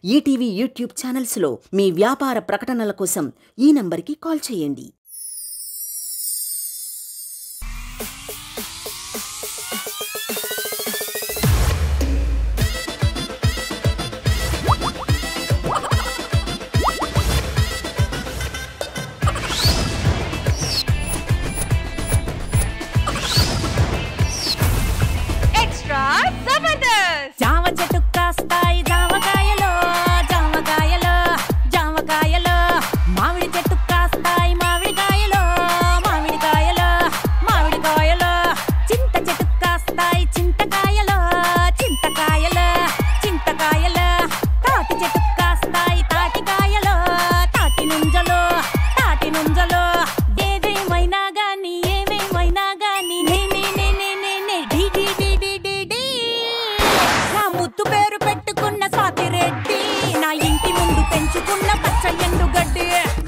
ETV YouTube ఛానల్స్లో మీ వ్యాపార ప్రకటనల కోసం ఈ నంబర్కి కాల్ చేయండి ఎక్స్ట్రా జబర్దస్త్ జామ చెట్టు కాస్తాయి జామకాయలు జామకాయలు జామకాయలు మామిడి చెట్టు కాస్తాయి మామిడికాయలు మామిడికాయలు మామిడికాయలు చింత చెట్టు కాస్తాయి చింతకాయలు చింతకాయలు చింతకాయలు తాటి చెట్టు కాస్తాయి తాటికాయలు తాటి నుంజలు తాటి నుంజలు ఏదేమైనా గాని ఏమేమైనా గాని నేనే నేనే నేనే డి డి డి డి డి డి నా ముద్దు పేరు పెట్టుకున్న స్వాతి రెడ్డి నా ఇంటి ముందు పెంచుకున్న పచ్చ ఎండుగడ్డి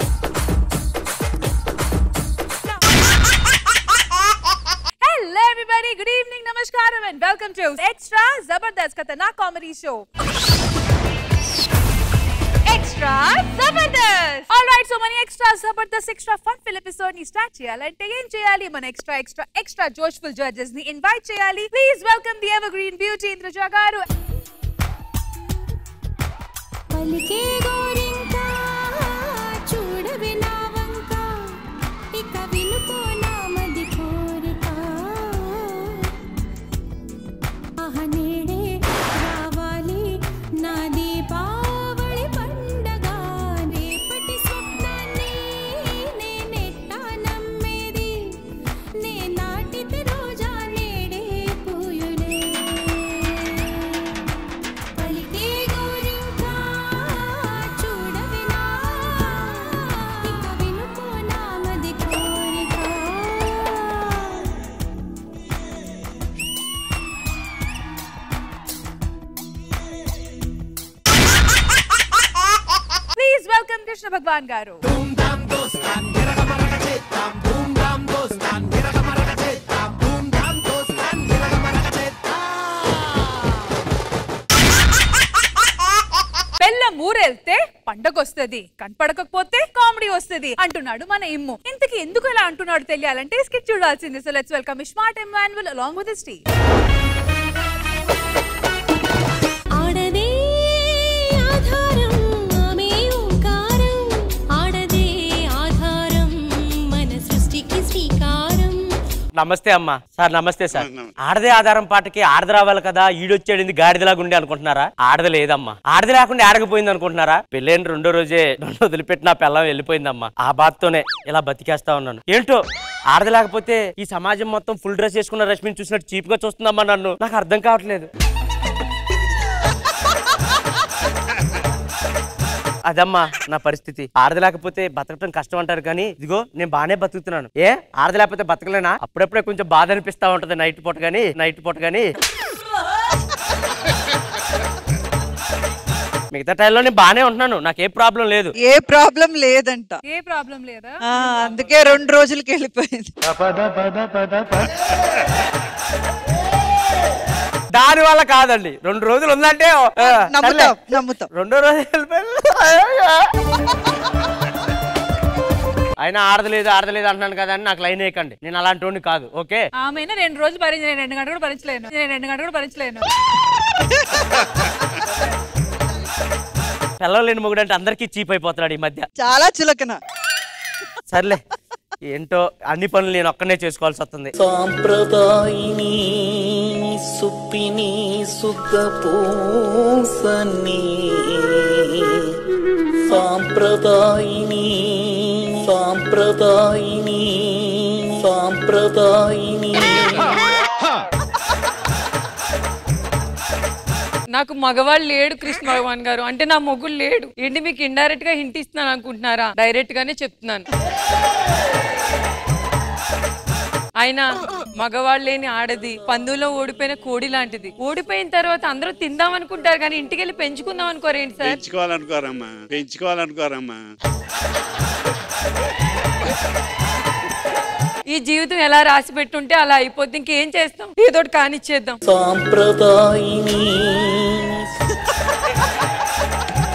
హలో ఎవ్రీబడి గుడ్ ఈవినింగ్ నమస్కారం and welcome to extra Jabardasth Khatarnak comedy show extra Jabardasth all right so మన extra Jabardasth extra fun fill episode ని స్టార్ట్ చేయాలంటే ఏం చేయాలి మన ఎక్స్ట్రా ఎక్స్ట్రా ఎక్స్ట్రా జోష్ఫుల్ జడ్జెస్ ని ఇన్వైట్ చేయాలి please welcome the evergreen beauty Indraja garu పలికే గోరింక చూడవి నా వంక ఇక వినుకో నా మది కోరిక ఆహ నేడే రావాలి నా దీపావళి పండగ రేపటి స్వప్నాన్ని నేనెట్టా నమ్మేది నే నాటితే రోజా నేడే పూయులే పలికే గోరింకా చూడవినా ఇక వినుకో నా మది కోరిక ప్లీజ్ వెల్కమ్ కృష్ణ భగవాన్ గారు పెళ్ళ ఊరెళ్తే పండగ వస్తుంది కనపడకపోతే కామెడీ వస్తుంది అంటున్నాడు మన ఇమ్ము ఇంతకి ఎందుకు ఇలా అంటున్నాడు తెలియాలంటే స్కిట్ చూడాల్సింది so let's welcome smart Emmanuel along with స్టీ ఆడదే ఆధారం ఆమె ఓంకారం ఆడదే ఆధారం మన సృష్టికి శ్రీకారం నమస్తే అమ్మా సార్ నమస్తే సార్ ఆడదే ఆధారం పాటకి ఆడది రావాలి కదా ఈడొచ్చాడింది గాడిదలాగా ఉండే అనుకుంటున్నారా ఆడది లేదమ్మా ఆడది లేకుండా ఆడకపోయింది అనుకుంటున్నారా పెళ్ళైన రెండో రోజే నన్ను వదిలిపెట్టి నా పిల్లం వెళ్ళిపోయిందమ్మా ఆ బాధతోనే ఇలా బతికేస్తా ఉన్నాను ఏంటో ఆడది లేకపోతే ఈ సమాజం మొత్తం ఫుల్ డ్రెస్ వేసుకున్న రష్మిని చూసినట్టు చీప్ గా చూస్తుందమ్మా నన్ను నాకు అర్థం కావట్లేదు అదమ్మా నా పరిస్థితి ఆడది లేకపోతే బతకటం కష్టం అంటారు కానీ ఇదిగో నేను బాగానే బతుకుతున్నాను ఏ ఆడది లేకపోతే బతకలేనా అప్పుడప్పుడే కొంచెం బాధ అనిపిస్తా ఉంటది నైట్ పూట కానీ నైట్ పూట కానీ మిగతా టైంలో నేను బాగానే ఉంటున్నాను నాకు ఏ ప్రాబ్లం లేదు ఏ ప్రాబ్లం లేదంట ఏ ప్రాబ్లం లేదా ఆ, అందుకే రెండు రోజులకి వెళ్ళిపోయింది దాని వల్ల కాదండి రెండు రోజులు ఉందంటే ఆ, నమ్ముతాం సర్లే. నమ్ముతాం రెండో రోజు వెళ్ళిపోయాను. అయినా ఆడదలేదు ఆడదలేదు అంటున్నాను కదా అని నాకు లైన్ వేయకండి నేను అలాంటి వాడిని కాదు ఓకే ఆమెను రెండు రోజులు భరించి నేను రెండు గంటలు కూడా భరించలేను నేను రెండు గంటలు కూడా భరించలేను పిల్లలేని మొగుడు అంటే అందరికీ చీప్ అయిపోతున్నాడు ఈ మధ్య చాలా చులకన సర్లే ఏంటో అన్ని పనులు నేను ఒక్కనే చేసుకోవాల్సి వస్తుంది సాంప్రదాయిని సుప్పిని సుఖ పూసని సాంప్రదాయిని సాంప్రదాయిని సాంప్రదాయిని నాకు మగవాళ్ళు లేడు కృష్ణ భగవాన్ గారు అంటే నా మొగుడు లేడు ఏంటి మీకు ఇండైరెక్ట్ గా హింట్ ఇస్తున్నాను అనుకుంటున్నారా డైరెక్ట్ గానే చెప్తున్నాను ఆయన మగవాళ్ళు లేని ఆడది పందులో ఓడిపోయిన కోడి లాంటిది ఓడిపోయిన తర్వాత అందరూ తిందాం అనుకుంటారు కానీ ఇంటికి వెళ్ళి పెంచుకుందాం అనుకోరేంటి సార్ పెంచుకోవాలనుకోరమ్మా పెంచుకోవాలనుకోరమ్మా ఈ జీవితం ఎలా రాసి పెట్టుంటే అలా అయిపోద్ది ఇంకేం చేస్తాం ఏదో ఒకటి కానిచ్చేద్దాం సాంప్రదాయిని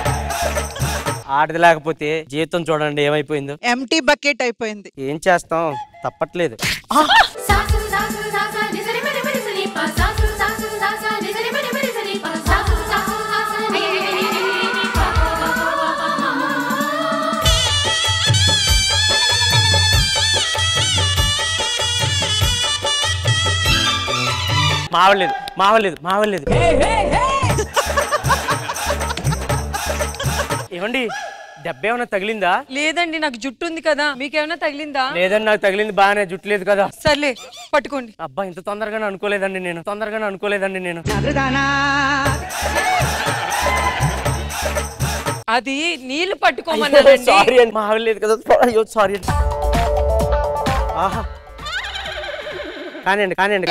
ఆడది లేకపోతే జీవితం చూడండి ఏమైపోయిందో ఎంటీ బకెట్ అయిపోయింది ఏం చేస్తాం తప్పట్లేదు సాసు సాసు సాసా నిజరి మరి మరి సని పా సాసు సాసు సాసా నిజరి మరి మరి సని పా సాసు సాసు సాసా నిజరి మరి మరి పా మావలేదు మావలేదు మావలేదు ఏమండి దెబ్బ ఏమైనా తగిలిందా లేదండి నాకు జుట్టు ఉంది కదా మీకేమైనా తగిలిందా లేదండి నాకు తగిలింది బాగానే జుట్టు లేదు కదా సర్లే పట్టుకోండి అబ్బా ఇంత తొందరగానే అనుకోలేదండి నేను తొందరగానే అనుకోలేదండి నేను అది నీళ్లు పట్టుకోమన్నానండి సారీ అండి మావలేదు కదా అయ్యో సారీ అండి ఆహా కానివ్వండి కానివ్వండి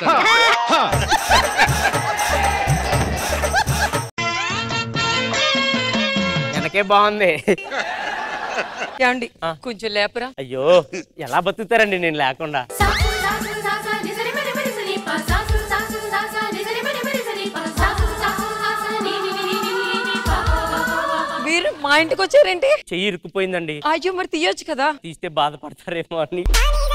వెనకే బాగుంది ఏమండి కొంచెం లేపరా అయ్యో ఎలా బతుకుతారండి నేను లేకుండా సాసు సాసు సాసా నిజరి మరి మరి సని పా సాసు సాసు సాసా నిజరి మరి మరి సని పా సాసు సాసు సాసా ని ని ని ని ని పా మీరు మా ఇంటికి వచ్చారేంటి చెయ్యి ఇరుక్కుపోయిందండి అయ్యో మరి తీయొచ్చు కదా తీస్తే బాధపడతారేమో అని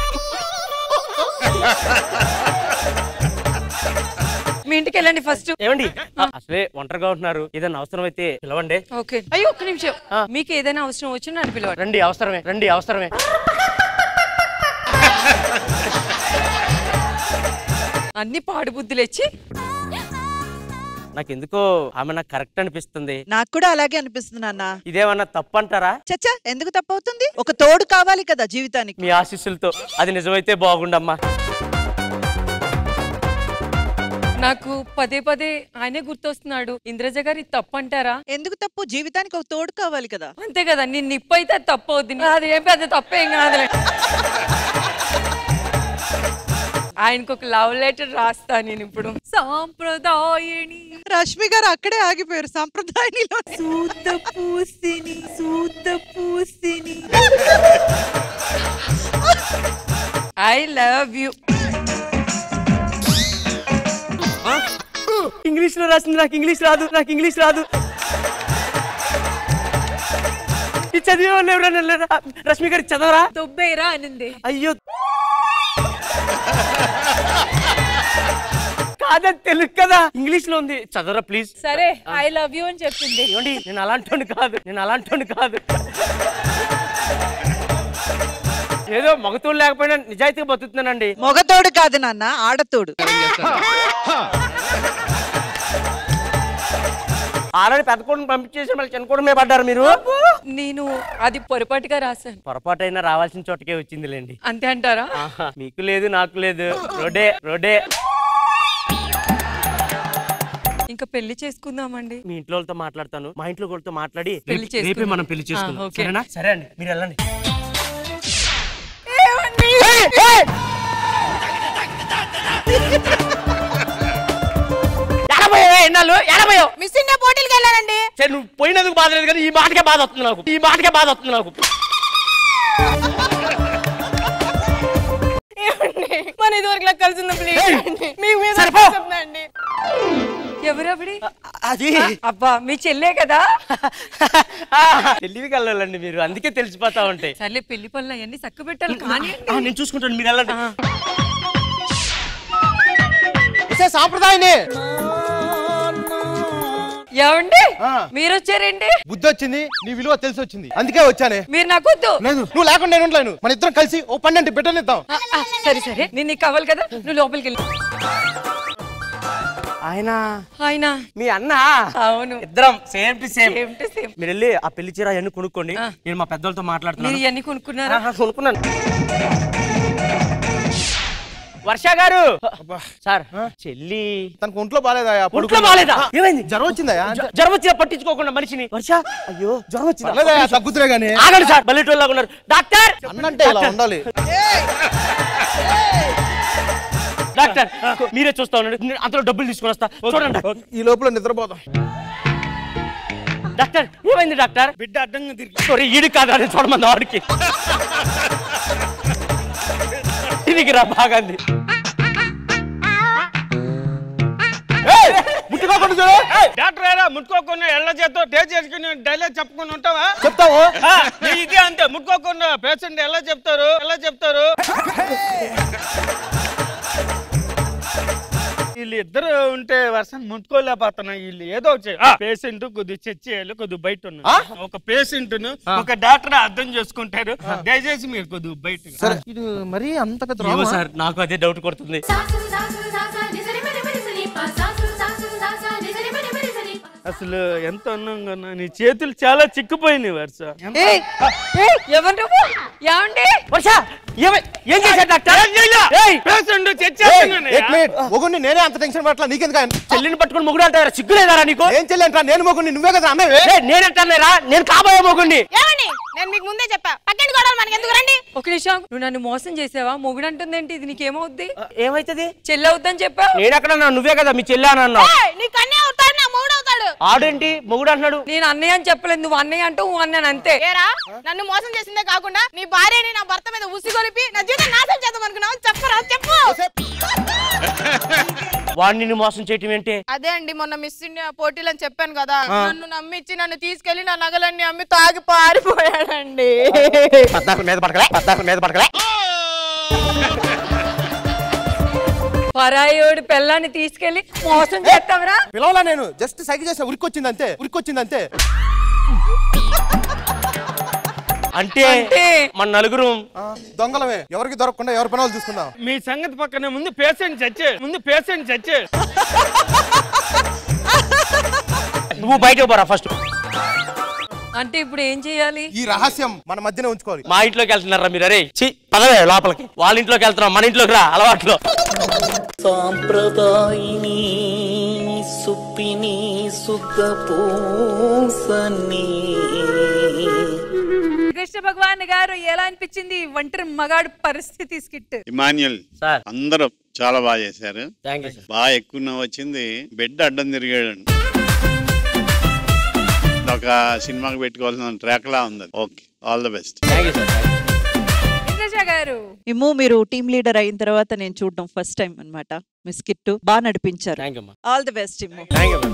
మీ ఇంటికి వెళ్ళండి ఫస్ట్ ఏమండి అసలే ఒంటరిగా ఉంటున్నారు ఏదైనా అవసరం అయితే పిలవండి ఓకే అయ్యో ఒక్క నిమిషం మీకు ఏదైనా అవసరం వచ్చి నన్ను పిలవండి రండి అవసరమే రండి అవసరమే అన్ని పాడు బుద్ధులు ఇచ్చి నాకు ఎందుకో ఆమె నాకు కరెక్ట్ అనిపిస్తుంది నాకు కూడా అలాగే అనిపిస్తుంది నాన్న ఇదేమన్నా తప్పు అంటారా చచ్చా ఎందుకు తప్పవుతుంది ఒక తోడు కావాలి కదా జీవితానికి మీ ఆశీస్సులతో అది నిజమైతే బాగుండమ్మా నాకు పదే పదే ఆయనే గుర్తొస్తున్నాడు ఇంద్రజ గారి తప్పు అంటారా ఎందుకు తప్పు జీవితానికి ఒక తోడు కావాలి కదా అంతే కదా నేను నిప్పు అయితే అది తప్పు అవుద్ది అది ఏం పెద్ద తప్పేం కాదులే ఆయనకు ఒక లవ్ లెటర్ రాస్తా నేను ఇప్పుడు సాంప్రదాయని రష్మి గారు అక్కడే ఆగిపోయారు సంప్రదాయంలో సూత పూసిని సూత పూసిని ఐ లవ్ యూ ఇంగ్లీష్ లో రాసింది నాకు ఇంగ్లీష్ రాదు నాకు ఇంగ్లీష్ రాదు ఇది చదివే వాళ్ళు ఎవరైనా లేరా? రష్మి గారికి చదవరా తొబ్బేరా అనింది అయ్యో కాదని తెలుగు కదా ఇంగ్లీష్ లో ఉంది చదవరా ప్లీజ్ సరే ఐ లవ్ యూ అని చెప్పింది ఏమండి నేను అలాంటి కాదు నేను అలాంటి కాదు ఏదో మగతోడు లేకపోయినా నిజాయితీగా బతుకుతున్నానండి మొగతోడు కాదు నాన్న ఆడతోడు ఆల్రెడీ పెద్ద కొడుకు పంపించేసి మళ్ళీ చిన్న కొడుకు మీద పడ్డారు మీరు నేను అది పొరపాటుగా రాశాను పొరపాటైనా రావాల్సిన చోటకే వచ్చిందిలేండి అంతే అంటారా ఆహా, మీకు లేదు నాకు లేదు రోడే రోడే ఇంకా పెళ్లి చేసుకుందామండి మీ ఇంట్లో వాళ్ళతో మాట్లాడతాను మా ఇంట్లో వాళ్ళతో మాట్లాడి పెళ్లి రేపు- రేపే చేసుకుందాం. మనం పెళ్లి ఆ, చేసుకుందాం ఓకే. సరేనా సరే అండి మీరు వెళ్ళండి ఎడబోయావే ఎన్నాళ్ళు ఎడబోయావు మిస్ ఇండియా పోటీలకు వెళ్ళానండి సరే నువ్వు పోయినందుకు బాధ లేదు కానీ ఈ మాటకే బాధ వస్తుంది నాకు ఈ మాటకే బాధ వస్తుంది నాకు మన ఇదివరకు కలిసింది ప్లీజ్ మీకు మీద సరిపో. చెప్తానండి ఎవరవిడి అది అబ్బా మీ చెల్లే కదా తెలివి కలవాలండి మీరు అందుకే తెలిసిపోతా ఉంటాయి సర్లే పెళ్లి పనులు అవన్నీ చక్క పెట్టాలి కానీ ఆ, నేను చూసుకుంటాను మీరు వెళ్ళండి సాంప్రదాయనే ఏమండి ఆ. మీరు వచ్చారండి బుద్ధి వచ్చింది నీ విలువ తెలిసి వచ్చింది అందుకే వచ్చానే మీరు నాకు వద్దు లేదు నువ్వు లేకుండా నేను ఉండలేను మన ఇద్దరం కలిసి ఓ పన్నెండు బిడ్డనిద్దాం ఆ, ఆ, సరే సరే నేను నీకు కావాలి కదా నువ్వు లోపలికి వెళ్ళి ఆయన ఆయన మీ అన్న అవును ఇద్దరం same to same same to same మీరు వెళ్ళి ఆ పెళ్లి చీర అవన్నీ కొనుక్కోండి ఆ. నేను మా పెద్దలతో మీరు మాట్లాడుతున్నాను ఇవన్నీ కొనుక్కున్నారా ఆహా, కొనుక్కున్నాను వర్ష గారు సార్ చెల్లి తనకు ఒంట్లో బాగాలేదా ఒంట్లో బాలేదా ఏమైంది జ్వరం వచ్చిందా జ్వ- జ్వరం వచ్చినా పట్టించుకోకుండా మనిషిని వర్ష అయ్యో జ్వరం వచ్చిందా పర్లేదయ్యా, తగ్గుతురే గానీ ఆగండి సార్ బల్లెటోళ్ళగా ఉన్నారు డాక్టర్ అన్నంటే ఇలా ఉండాలి డాక్టర్ మీరే చూస్తా ఉండండి నేను అంతలో డబ్బులు తీసుకొని వస్తా చూడండి ఈ లోపల నిద్రపోదాం డాక్టర్ ఏమైంది డాక్టర్ బిడ్డ అడ్డంగా తిరిగి సారీ ఈడి కాదు అని చూడమంది వాడికి దీనికి రా బాగాంది ముట్టుకోకుండా చూడు డాక్టర్ గారా ముట్టుకోకుండా ఎళ్ళ చేతో టేస్ట్ చేసుకుని డైలాగ్ చెప్పుకుని ఉంటావా చెప్తావు ఆ, నీ ఇదే అంతే ముట్టుకోకుండా పేషెంట్ ఎలా చెప్తారు ఎలా చెప్తారు వీళ్ళు ఇద్దరు ఉంటే వర్షం ముట్టుకోలేకపోతున్నా వీళ్ళు ఏదో పేషెంట్ కొద్దిగా చెక్ చేయాలి కొద్దిగా బయట ఉన్నారు ఒక పేషెంట్ ఒక డాక్టర్ అర్థం చేసుకుంటారు దయచేసి మీరు కొద్దిగా బయట సరే ఇది మరీ అంత పెద్ద ఏమో రోగమా? సార్ నాకు అదే డౌట్ కొడుతుంది సాసు సాసు సాసా నిసరి మరి మరి సని పా సాసు సాసు సాసా నిసరి మరి మరి సని పా అసలు ఎంత అందంగా ఉన్నా నీ చేతులు చాలా చిక్కిపోయినాయి వర్ష ఏయ్, ఏయ్, ఎవరు నువ్వు ఏమండి వర్ష ఏమై- ఏం చేశారు డాక్టర్ ఏయ్, పేషెంట్ చెక్ ఏయ్, చేస్తున్నాను ఏక్ మినిట్. మొగుడిని నేనే అంత టెన్షన్ పట్ల నీకెందుకు ఆయన? చెల్లిని పట్టుకుని మొగుడు అంటారా సిగ్గులేదారా నీకు ఏం చెల్లంటా నేను మొగుడిని నువ్వే కదా అన్నవే ఏయ్, నేనంటానేరా నేను కాబోయే మొగుడిని ఏమండి నేను మీకు ముందే చెప్పా పక్కింటి గొడవలు మనకి ఎందుకు రండి ఒక నిమిషం నువ్వు నన్ను మోసం చేసావా మొగుడు అంటుందేంటి ఇది నీకేమవుద్ది ఏమైతుంది చెల్లి అవుద్దని చెప్పావు నేను ఎక్కడ నువ్వే కదా మీ చెల్లి అని అన్నావు ఏయ్, నీ కన్నే అవుతాడు నా మూడు అవుతాడు ఆడేంటి మొగుడు అంటున్నాడు నేను అన్నయ్య అని చెప్పలేదు నువ్వు అన్నయ్య అంటూ నువ్వు అన్నాను అంతే ఏరా నన్ను మోసం చేసిందే కాకుండా నీ భార్యని నా భర్త మీద ఉసిగొలిపి నా జీవితం నాశనం చేద్దాం అనుకున్నావు చెప్పరా చెప్పు వాడిని నిన్ను మోసం చేయటం ఏంటి అదే అండి మొన్న మిస్ ఇండియా పోటీలు అని చెప్పాను కదా నన్ను నమ్మిచ్చి నన్ను తీసుకెళ్లి నా నగలన్నీ అమ్మి తాగి పారిపోయాడండి పద్నాలుగు మీద పడకలే పద్నాలుగు మీద పడకలే పరాయోడి పెళ్ళాన్ని తీసుకెళ్లి మోసం చేస్తావరా పిలవలా నేను జస్ట్ సైకిల్ చేసిన ఉరికొచ్చింది అంతే ఉరికొచ్చింది అంతే అంటే అంటే? మన నలుగురు ఆ, దొంగలమే ఎవరికి దొరకకుండా ఎవరి పనులు చూసుకుందాం మీ సంగతి పక్కనే ముందు పేషెంట్ చచ్చే ముందు పేషెంట్ చచ్చే నువ్వు బయటకు పోరా ఫస్ట్ అంటే ఇప్పుడు ఏం చేయాలి ఈ రహస్యం మన మధ్యనే ఉంచుకోవాలి మా ఇంట్లోకి వెళ్తున్నారా మీరు అరే చి పదవే లోపలికి వాళ్ళ ఇంట్లోకి వెళ్తున్నాం మన ఇంట్లోకి రా అలవాట్లో సాంప్రదాయిని సుప్పిని సుఖ పూసని కృష్ణ భగవాన్ గారు ఎలా అనిపించింది ఈ ఒంటరి మగాడు పరిస్థితి స్కిట్ ఇమాన్యుల్ సార్ అందరూ చాలా బాగా చేశారు థ్యాంక్ యూ సార్ బాగా ఎక్కువ వచ్చింది బెడ్ అడ్డం తిరిగాడు ఒక సినిమాకి పెట్టుకోవాల్సిన ట్రాక్ లా ఉంది okay all the best thank you sir Indraja garu Immu మీరు టీమ్ లీడర్ అయిన తర్వాత నేను చూడడం ఫస్ట్ టైం అన్నమాట మీ స్కిట్ బాగా నడిపించారు థ్యాంక్ యూ అమ్మా all the best Immu thank you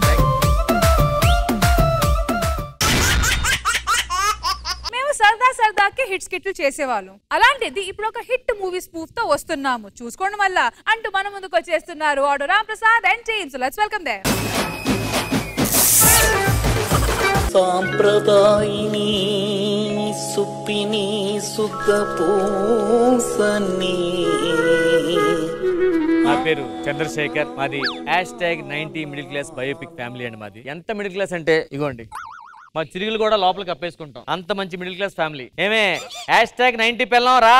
మేము సరదా సరదాకి హిట్ స్కిట్లు చేసేవాళ్ళం అలాంటిది ఇప్పుడు ఒక హిట్ మూవీ స్పూఫ్ తో వస్తున్నాము చూసుకోండి మళ్ళా అంటూ మన ముందుకు వచ్చేస్తున్నారు ఆడు Ram Prasad and James let's welcome the సాంప్రదాయిని సుప్పిని సుఖ పూసని నా పేరు చంద్రశేఖర్ మాది hashtag ninety middle class biopic family అండి మాది ఎంత మిడిల్ క్లాస్ అంటే ఇగోండి మా చిరుగులు కూడా లోపలికి కప్పేసుకుంటాం అంత మంచి మిడిల్ క్లాస్ ఫ్యామిలీ ఏమే హ్యాష్ ట్యాగ్ నైన్టీ పెళ్ళం రా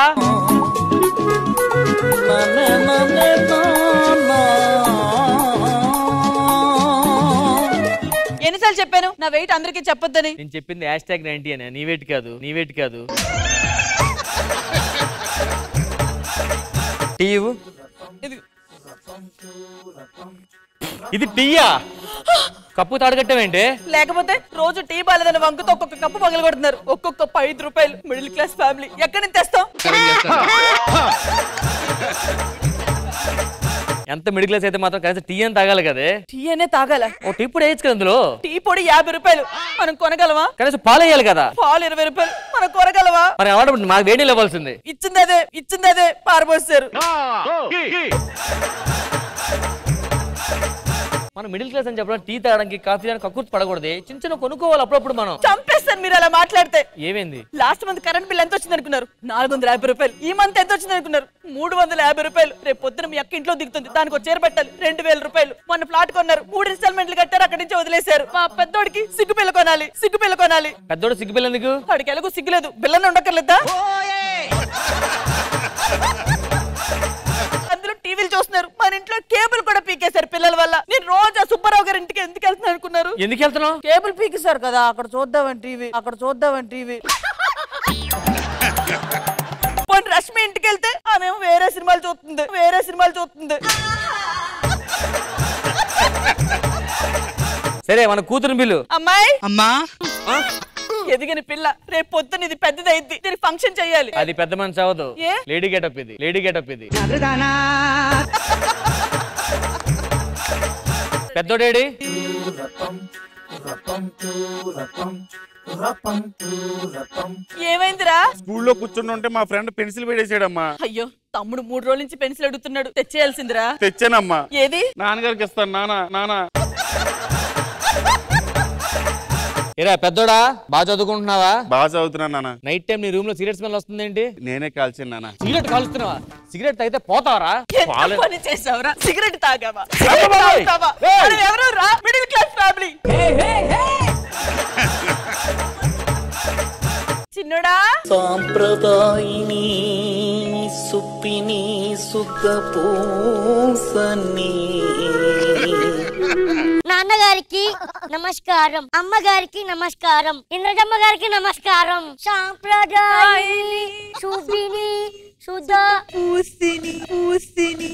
నన్నే నన్నే నానా. ఎన్నిసార్లు చెప్పాను నా వెయిట్ అందరికీ చెప్పొద్దని నేను చెప్పింది హ్యాష్ ట్యాగ్ నైన్టీ అనే నీ వెయిట్ కాదు నీ వెయిట్ కాదు టీ ఇవ్వు. ఇది టీయా కప్పు తాడగట్టమేంటి లేకపోతే రోజు టీ బాలేదని వంకతో ఒక్కొక్క కప్పు పగల కొడుతున్నారు ఒక్కొక్క కప్పు ఐదు రూపాయలు మిడిల్ క్లాస్ ఫ్యామిలీ ఎక్కడి నుంచి తెస్తాం ఎంత మిడిల్ క్లాస్ అయితే మాత్రం కనీసం టీ అని తాగాలి కదే టీ అనే తాగాల ఓ టీ పొడి వేయచ్చు కదా అందులో టీ పొడి యాభై రూపాయలు మనం కొనగలవా కనీసం పాలు వేయాలి కదా పాలు ఇరవై రూపాయలు మనం కొనగలవా మరి అవార్డు మాకు వేడి ఇవ్వాల్సింది ఇచ్చింది అదే ఇచ్చింది అదే పారబోసారు మనం మిడిల్ క్లాస్ అని చెప్పడం టీ తాగడానికి కాఫీ తాగడానికి కక్కుర్తి పడకూడదు చిన్న చిన్న కొనుక్కోవాలి అప్పుడప్పుడు మనం చంపేస్తాను మీరు అలా మాట్లాడితే ఏమైంది లాస్ట్ మంత్ కరెంట్ బిల్ ఎంత వచ్చింది అనుకున్నారు నాలుగు వందల యాభై రూపాయలు ఈ మంత్ ఎంత వచ్చింది అనుకున్నారు మూడు వందల యాభై రూపాయలు రేపు పొద్దున మీ అక్క ఇంట్లో దిగుతుంది దానికి ఒక చీర పెట్టాలి రెండు వేల రూపాయలు మొన్న ప్లాట్ కొన్నారు మూడు ఇన్స్టాల్మెంట్లు కట్టారు అక్కడి నుంచి వదిలేశారు మా పెద్దోడికి సిగ్గు పిల్ల కొనాలి సిగ్గు పిల్ల కొనాలి పెద్దోడు సిగ్గుపిల్ల ఎందుకు వాడికి ఎలాగో సిగ్గులేదు బిల్లని ఉండక్కర్లేదా అందులో టీవీలు చూస్తున్నారు మన ఇంట్లో కేబుల్ కూడా పీకేశారు పిల్లల వల్ల నేను రోజు ఆ సుబ్బారావు గారి ఇంటికి ఎందుకు వెళ్తున్నాను అనుకున్నారు ఎందుకు వెళ్తున్నావు కేబుల్ పీకేశారు కదా అక్కడ చూద్దామని టీవీ అక్కడ చూద్దామని టీవీ పోనీ రష్మి ఇంటికి వెళ్తే ఆమెమో వేరే సినిమాలు చూస్తుంది వేరే సినిమాలు చూస్తుంది సరే మన కూతురు బిల్లు అమ్మాయి అమ్మా ఎదిగిన పిల్ల రేపు పొద్దున ఇది పెద్దది అయింది దీనికి ఫంక్షన్ చెయ్యాలి అది పెద్ద మనిషి అవ్వదు ఏ? లేడీ గెటప్ ఇది లేడీ గెటప్ ఇది పెద్దోడేడి ఏమైందిరా స్కూల్లో కూర్చుని ఉంటే మా ఫ్రెండ్ పెన్సిల్ పెట్టేసాడమ్మా అయ్యో తమ్ముడు మూడు రోజుల నుంచి పెన్సిల్ అడుగుతున్నాడు తెచ్చేయాల్సిందిరా తెచ్చానమ్మా ఏది నాన్నగారికి ఇస్తాను నాన్న నాన్న ఏరా పెద్దోడా బాగా చదువుకుంటున్నావా బాగా చదువుతున్నా నాన్న నైట్ టైం నీ రూమ్ లో సిగరెట్ స్మెల్ వస్తుందేంటి నేనే కాల్చాను నాన్న సిగరెట్ కాలుస్తున్నావా సిగరెట్ తాగితే పోతావరా ఎంత పని చేసావురా సిగరెట్ తాగావా అయ్యో సిగరెట్ బాబోయ్. తాగుతావా? ఏయ్. మనం ఎవరు రా మిడిల్ క్లాస్ ఫ్యామిలీ చిన్నోడా సాంప్రదాయిని సుప్పిని సుఖ పూసని నాన్నగారికి నమస్కారం అమ్మగారికి నమస్కారం ఇంద్రజమ్మ గారికి నమస్కారం సాంప్రదాయిని శుభిని సుధా పూసిని పూసిని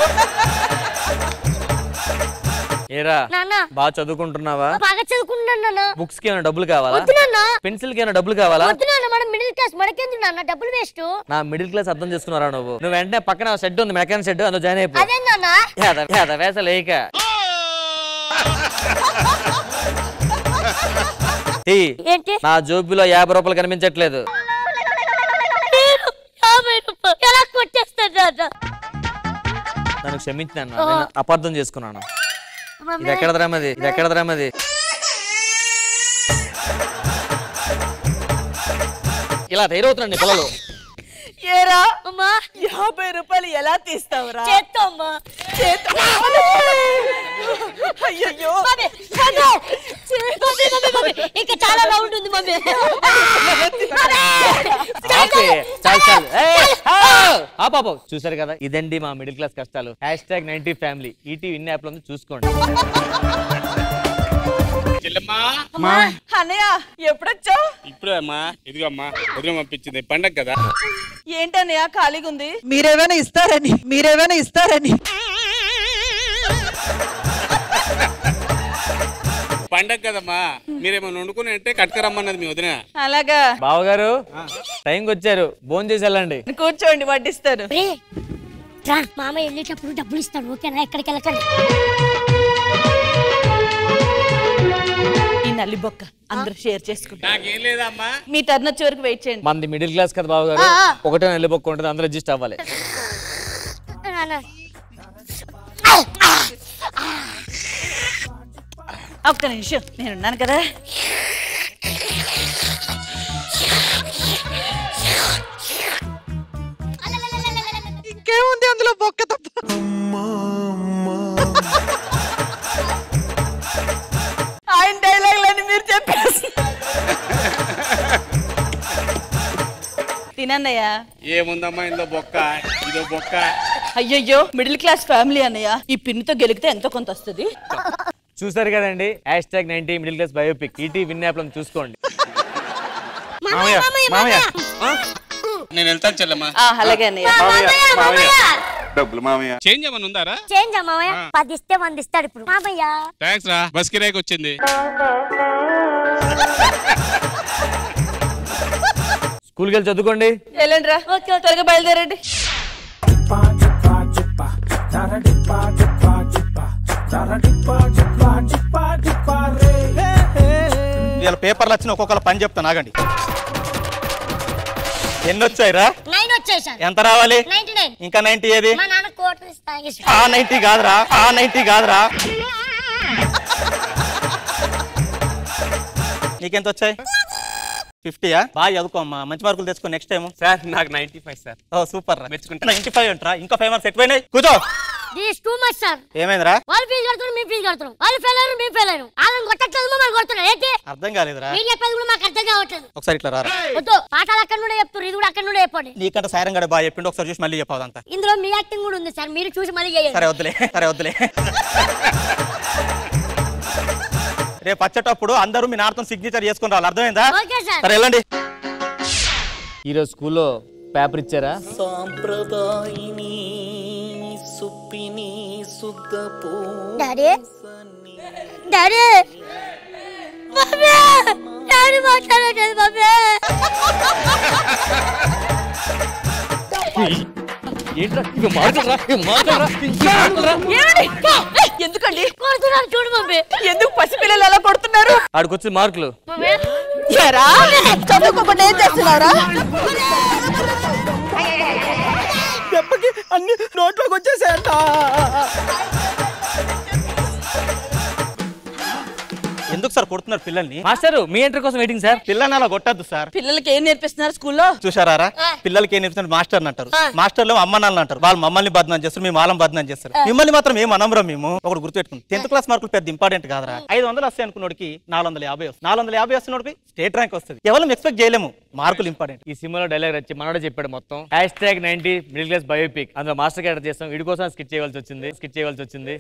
ఏరా నాన్న బాగా చదువుకుంటున్నావా బాగా చదువుకుంటున్నాను నాన్న బుక్స్ కి ఏమైనా డబ్బులు కావాలా వద్దు నాన్న పెన్సిల్ కి ఏమైనా డబ్బులు కావాలా వద్దు నాన్న మనం మిడిల్ క్లాస్ మనకెందుకు నాన్న డబ్బులు వేస్ట్ నా మిడిల్ క్లాస్ అర్థం చేసుకున్నారా నువ్వు నువ్వు వెంటనే పక్కన షెడ్ ఉంది మెకానిక్ షెడ్ అందులో జాయిన్ అయిపో అదే నాన్న యాద- యాద వేస లేక ఈ, ఏంటి నా జోబులో యాభై రూపాయలు కనిపించట్లేదు నేను యాభై రూపాయలు ఎలా కొట్టేస్తాను నాన్న నన్ను క్షమించిన అపార్థం చేసుకున్నాను ఇది మమ్మీ ఎక్కడ ద్రామది ఇది ఎక్కడ ద్రామది ఇలా తయారవుతున్నాండి పిల్లలు ఏరా అమ్మా యాభై రూపాయలు ఎలా తీస్తావురా చేత్తో అమ్మా చేత్తో అయ్యయ్యో mummy mummy mummy mummy mummy ఇంకా చాలా రౌండ్ ఉంది మమ్మీ ఆపే. చాలు చాలు ఏయ్, ఆ! ఆపు, ఆపు. చూసారు కదా ఇదండి మా మిడిల్ క్లాస్ కష్టాలు hashtag ninety family ETV ఇన్ని యాప్లో ఉంది చూసుకోండి మా అన్నయ్య ఎప్పుడొచ్చావు ఇప్పుడే అమ్మా ఇదిగమ్మా ఉదయం పంపించింది పండగ కదా ఏంటన్నయ్య ఖాళీగా ఉంది మీరేమైనా ఇస్తారని మీరేమైనా ఇస్తారని పండగ కదమ్మా మీరేమైనా వండుకుని అంటే కట్టుకరమ్మన్నది మీ వదిన అలాగా బావగారు టైంకి వచ్చారు భోజనం చేసి వెళ్ళండి కూర్చోండి వడ్డిస్తాను రే రా మామ వెళ్ళేటప్పుడు డబ్బులు ఇస్తాడు ఓకేనా ఎక్కడికి వెళ్ళకండి ఈ నల్లి బొక్క అందరూ షేర్ చేసుకుంటారు నాకేం లేదమ్మా మీ టర్న్ వచ్చే వరకు వెయిట్ చేయండి మనది మిడిల్ క్లాస్ కదా బావగారు ఆ, ఆ. ఒకటే నెల్లి బొక్క ఉంటుంది అందరూ అడ్జస్ట్ అవ్వాలి నాన్న ఒక్క నిమిషం నేను ఉన్నాను కదా ఇంకేముంది అందులో బొక్క తప్ప ఆయన డైలాగులన్నీ మీరు చెప్పేసి తినన్నయ్య ఏముందమ్మా ఇందులో బొక్క ఇదో బొక్క అయ్యయ్యో మిడిల్ క్లాస్ ఫ్యామిలీ అన్నయ్య ఈ పిన్నితో గెలిగితే ఎంతో కొంత వస్తుంది చూసారు కదండి hashtag ninety middle class biopic ETV win యాప్లో చూసుకోండి మామయ్య మామయ్య నేను వెళ్తాను చెల్లమ్మా ఆ, అలాగే అన్నయ్య మామయ్య మామయ్య డబ్బులు మామయ్య చేంజ్ ఏమైనా ఉందారా చేంజ్ మామయ్య పది ఇస్తే వంద ఇస్తాడు ఇప్పుడు మామయ్య థ్యాంక్స్ రా బస్ కిరాయికి వచ్చింది స్కూల్కి వెళ్ళి చదువుకోండి వెళ్ళండి రా త్వరగా బయలుదేరండి వీళ్ళ పేపర్లు వచ్చిన ఒక్కొక్కరు పని చెప్తాను ఆగండి ఎన్ని వచ్చాయిరా నైన్ వచ్చేసాను ఎంత రావాలి నైన్టీ నైన్ ఇంకా నైన్టీ ఏది మా నాన్న కోటర్ ఇస్తాను ఆ నైన్టీ కాదురా ఆ నైన్టీ కాదురా నీకెంత వచ్చాయి ఫిఫ్టీయా బాగా చదువుకో అమ్మా మంచి మార్కులు తెచ్చుకో నెక్స్ట్ టైం సార్ నాకు ninety five sir oh super రా మెచ్చుకుంటా నైన్టీ ఫైవ్ అంటారా ఇంకా ఫైవ్ మార్క్స్ ఎక్కువైనాయి కూర్చో దిస్ టూ మచ్ సార్ ఏమైందిరా వాళ్ళు ఫీజు కడుతున్నారు మేము ఫీజు కడుతున్నాం వాళ్ళు ఫెయిల్ అయ్యారు మేము ఫెయిల్ అయ్యారు వాళ్ళని కొట్టట్లేదు మమ్మల్ని కొడుతున్నారు ఏంటి అర్థం కాలేదురా మీరు చెప్పేది కూడా మాకు అర్థం కావట్లేదు ఒకసారి ఇట్లా రారా వద్దు పాఠాలు అక్కడ నుండే చెప్తారు ఇది కూడా అక్కడ నుండే చెప్పండి నీకంటే సాయం గడ బాగా చెప్పిండు ఒకసారి చూసి మళ్ళీ చెప్పాదంతా ఇందులో మీ యాక్టింగ్ కూడా ఉంది సార్ మీరు చూసి మళ్ళీ చేయండి సరే వద్దులే సరే వద్దులే రేపు వచ్చేటప్పుడు అందరూ మీ నాన్నతో సిగ్నేచర్ చేసుకుని రావాలి అర్థమైందా ఓకే సార్ సరే వెళ్ళండి ఈరోజు స్కూల్లో పేపర్ ఇచ్చారా సాంప్రదాయిని సుప్పిని సుఖ డాడీ డాడీ మమ్మీ డాడీ మాట్లాడట్లేదు మమ్మీ ఏంట్రా ఇవి మార్కులరా ఇవి మార్కులరా ఇవి మార్కులరా ఏమండి? ఏయ్, ఎందుకండి కొడుతున్నాను చూడు మమ్మీ ఎందుకు పసిపిల్లలు ఎలా కొడుతున్నారు ఆడికొచ్చిన మార్కులు ఎరా? చదువుకోకుండా ఏం చేస్తున్నారా దెబ్బకి అన్ని నోట్లోకి వచ్చేసాయంట ఎందుకు సార్ కొడుతున్నారు పిల్లల్ని మాస్టర్ మీ ఎంట్రీ కోసం వెయిటింగ్ సార్ పిల్లల్ని అలా కొట్టద్దు సార్ పిల్లలకి ఏం నేర్పిస్తున్నారు స్కూల్లో చూసారా పిల్లలకి ఏం నేర్పుతున్నారు మాస్టర్ అంటారు మాస్టర్లు అమ్మ నాన్న అంటారు వాళ్ళు మమ్మల్ని బదనాం చేస్తారు మేము వాళ్ళని బదనాం చేస్తారు మిమ్మల్ని మాత్రం ఏం అనవరం మేము ఒకటి గుర్తుపెట్టుకుని టెన్త్ క్లాస్ మార్కులు పెద్ద ఇంపార్టెంట్ కాదరా ఐదు వందలు వస్తాయి అనుకున్నోడికి నాలుగు వందల యాభై వస్తుంది నాలుగు వందల యాభై వస్తున్నోడికి స్టేట్ ర్యాంక్ వస్తుంది ఎవరు ఎక్స్పెక్ట్ చేయలేము మార్కులు ఇంపార్టెంట్ ఈ సినిమాలో డైలాగ్ వచ్చి మనోడే చెప్పాడు మొత్తం hashtag ninety middle class biopic అందులో మాస్టర్ క్యారెక్టర్ చేస్తాం వీడి కోసం స్కిట్ చేయవలసి వచ్చింది స్కిట్ చేయవలసి వచ్చింది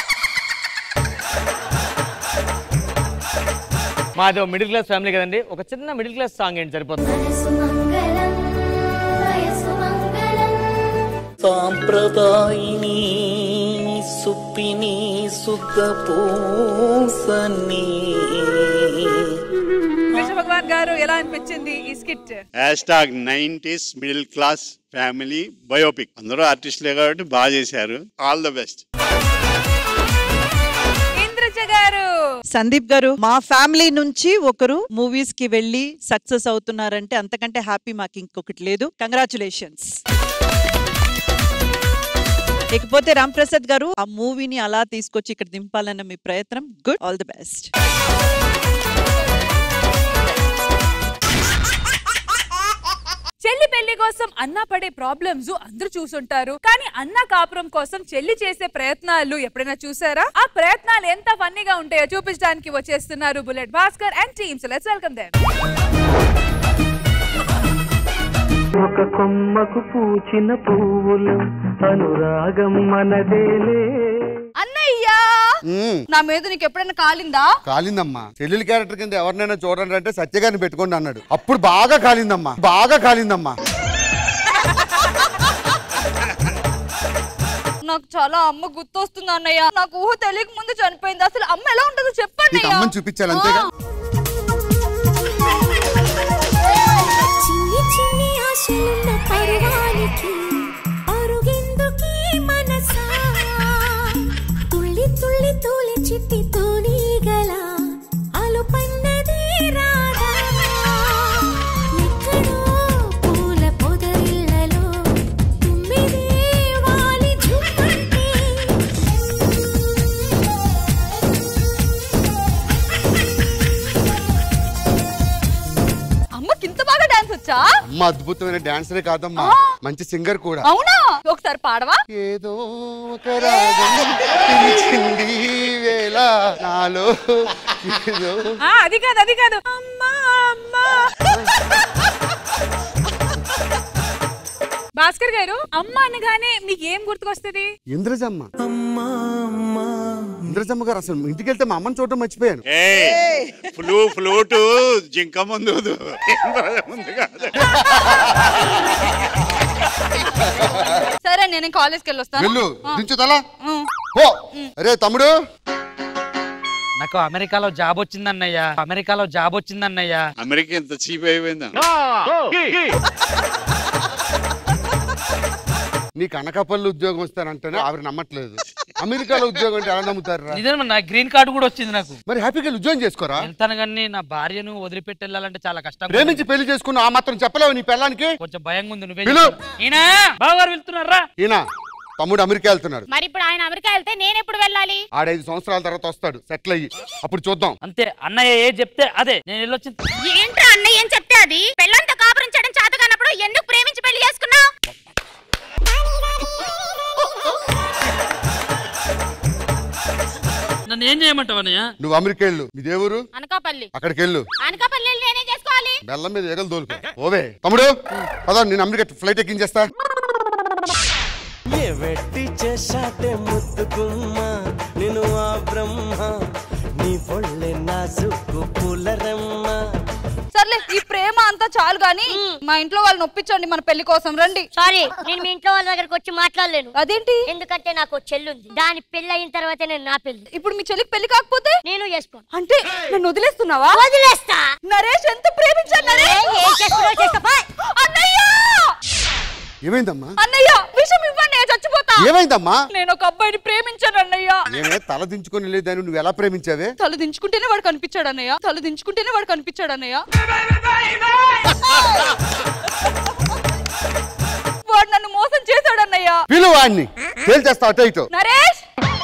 మాది మిడిల్ క్లాస్ ఫ్యామిలీ కదండి ఒక చిన్న మిడిల్ క్లాస్ సాంగ్ ఏంటి సరిపోతుంది సాంప్రదాయిని సుప్పిని శుద్ధ పూసని కృష్ణ భగవాన్ గారు ఎలా అనిపించింది ఈ skit hashtag nineties middle class family biopic అందరూ ఆర్టిస్టులే కాబట్టి బాగా చేశారు ఆల్ ద బెస్ట్ ఇంద్రజ గారు సందీప్ గారు మా ఫ్యామిలీ నుంచి ఒకరు మూవీస్ కి వెళ్ళి సక్సెస్ అవుతున్నారంటే అంతకంటే హ్యాపీ మాకు ఇంకొకటి లేదు కంగ్రాచులేషన్స్ ఇకపోతే రామ్ ప్రసాద్ గారు ఆ మూవీని అలా తీసుకొచ్చి ఇక్కడ దింపాలన్న మీ ప్రయత్నం గుడ్ ఆల్ ది బెస్ట్ చెల్లి పెళ్లి కోసం అన్న పడే ప్రాబ్లమ్స్ అందరూ చూసుంటారు కానీ అన్న కాపురం కోసం చెల్లి చేసే ప్రయత్నాలు ఎప్పుడైనా చూసారా ఆ ప్రయత్నాలు ఎంత ఫన్నీగా ఉంటాయో చూపించడానికి వచ్చేస్తున్నారు bullet Bhaskar and teams let's welcome them ఒక కొమ్మకు పూచిన పువ్వుల అనురాగం మనదేలే అన్నయ్యా నా మీద నీకు ఎప్పుడైనా కాలిందా కాలిందమ్మా చెల్లెల క్యారెక్టర్ కింద ఎవరినైనా చూడండి అంటే సత్యగారిని పెట్టుకోండి అన్నాడు అప్పుడు బాగా కాలిందమ్మా బాగా కాలిందమ్మా నాకు చాలా అమ్మ గుర్తొస్తుంది అన్నయ్య నాకు ఊహ తెలియక ముందు చనిపోయింది అసలు అమ్మ ఎలా ఉంటుందో చెప్పండి నీకు అమ్మని చూపించాలి అంతేగా చిన్ని చిన్ని ఆశలున్న పరువానికి అరుగెందుకీ మనసా తుళ్ళి తుళ్ళి తూలి చిట్టి తూలిగల అలుపన్నది రాదా ఎక్కడో పూల పొదరిళ్ళలో తుమ్మిదే వాలి జుమ్మంటే అమ్మకి ఇంత బాగా డాన్స్ వచ్చా అమ్మ అద్భుతమైన డాన్సరే కాదమ్మా మంచి సింగర్ కూడా అవునా ఒకసారి పాడవా ఏదో ఒక రాగం పిలిచింది ఈ వేళ నాలో ఏదో ఆ, అది కాదు అది కాదు అమ్మా అమ్మా భాస్కర్ గారు అమ్మ అనగానే మీకు ఏం గుర్తుకొస్తుంది ఇంద్రజమ్మ ఇంద్రజమ్మ గారు అసలు ఇంటికి వెళ్తే మా అమ్మని చూడటం మర్చిపోయాను ఏ ఫ్లూ ఫ్లూటు జింక ముందు ముందు కాదు సరే నేను కాలేజ్కి వెళ్ళి వస్తాను వెళ్ళు ఆ. దించు తల ఓ అరే తమ్ముడు నాకు అమెరికాలో జాబ్ వచ్చిందన్నయ్య అమెరికాలో జాబ్ వచ్చిందన్నయ్య అమెరికా ఎంత చీప్ అయిపోయిందా నీకు అనకాపల్లి ఉద్యోగం వస్తానంటేనే ఆవిడ నమ్మట్లేదు అమెరికాలో ఉద్యోగం అంటే ఎలా నమ్ముతారు నిజమే నా గ్రీన్ కార్డు కూడా వచ్చింది నాకు మరి హ్యాపీగా వెళ్ళి ఉద్యోగం చేసుకోరా వెళ్తాను కానీ నా భార్యను వదిలిపెట్టి వెళ్ళాలంటే చాలా కష్టం ప్రేమించి పెళ్లి చేసుకున్న ఆ మాత్రం చెప్పలేవు నీ పిల్లానికి కొంచెం భయంగా ఉంది నువ్వే పిలు. చెప్పు. ఈయన బావగారు వెళ్తున్నారా ఈయన తమ్ముడు అమెరికా వెళ్తున్నాడు మరి ఇప్పుడు ఆయన అమెరికా వెళ్తే నేను ఎప్పుడు వెళ్ళాలి ఆడ ఐదు సంవత్సరాల తర్వాత వస్తాడు సెటిల్ అయ్యి అప్పుడు చూద్దాం అంతే అన్నయ్య ఏ చెప్తే అదే నేను వెళ్ళొచ్చింది ఏంట్రా అన్నయ్య ఏం చెప్తే అది పెళ్ళంతా కాపురం చేయడం చేత కానప్పుడు ఎందుకు ప్రేమించి పెళ్లి చేసుకున్నావు నన్ను ఏం చేయమంటావు అన్నయ్య నువ్వు అమెరికా వెళ్ళు మీ దేవురు అనకాపల్లి అక్కడికి వెళ్ళు అనకాపల్లి వెళ్ళి నేనేం చేసుకోవాలి బెల్లం మీద ఏగలు తోలుకో ఓవే తమ్ముడు పద నేను అమెరికా ఫ్లైట్ ఎక్కించేస్తా ఏ వెట్టి చేశాటే ముత్తుకుమ్మా నేను ఆ బ్రహ్మ నీ పొళ్ళే నాజుకు పులరమ్మ సర్లే ఈ ప్రేమ అంతా చాలు గాని మా ఇంట్లో వాళ్ళని ఒప్పించండి మన పెళ్లి కోసం రండి సారీ నేను మీ ఇంట్లో వాళ్ళ దగ్గరకు వచ్చి మాట్లాడలేను అదేంటి ఎందుకంటే నాకు ఓ చెల్లి ఉంది దాని పెళ్లి అయిన తర్వాత నేను నా పెళ్లి ఇప్పుడు మీ చెల్లికి పెళ్లి కాకపోతే నేను చేసుకోను అంటే నన్ను వదిలేస్తున్నావా వదిలేస్తా నరేష్ ఎంత ప్రేమించాను నరేష్ ఏం చేస్తున్నావో చేసుకో, పోయ్. అన్నయ్య ఏమైందమ్మా అన్నయ్య విషం ఇవ్వండి ఏమైందమ్మా నేను ఒక అబ్బాయిని ప్రేమించాను అన్నయ్య నేనే తల దించుకొని లేదని నువ్వు ఎలా ప్రేమించావే తల దించుకుంటేనే వాడు కనిపించాడు అన్నయ్య తల దించుకుంటేనే వాడు కనిపించాడు అన్నయ్య వాడు నన్ను మోసం చేశాడు అన్నయ్య పిలువు వాడిని తేల్చేస్తా అటో ఇటో నరేష్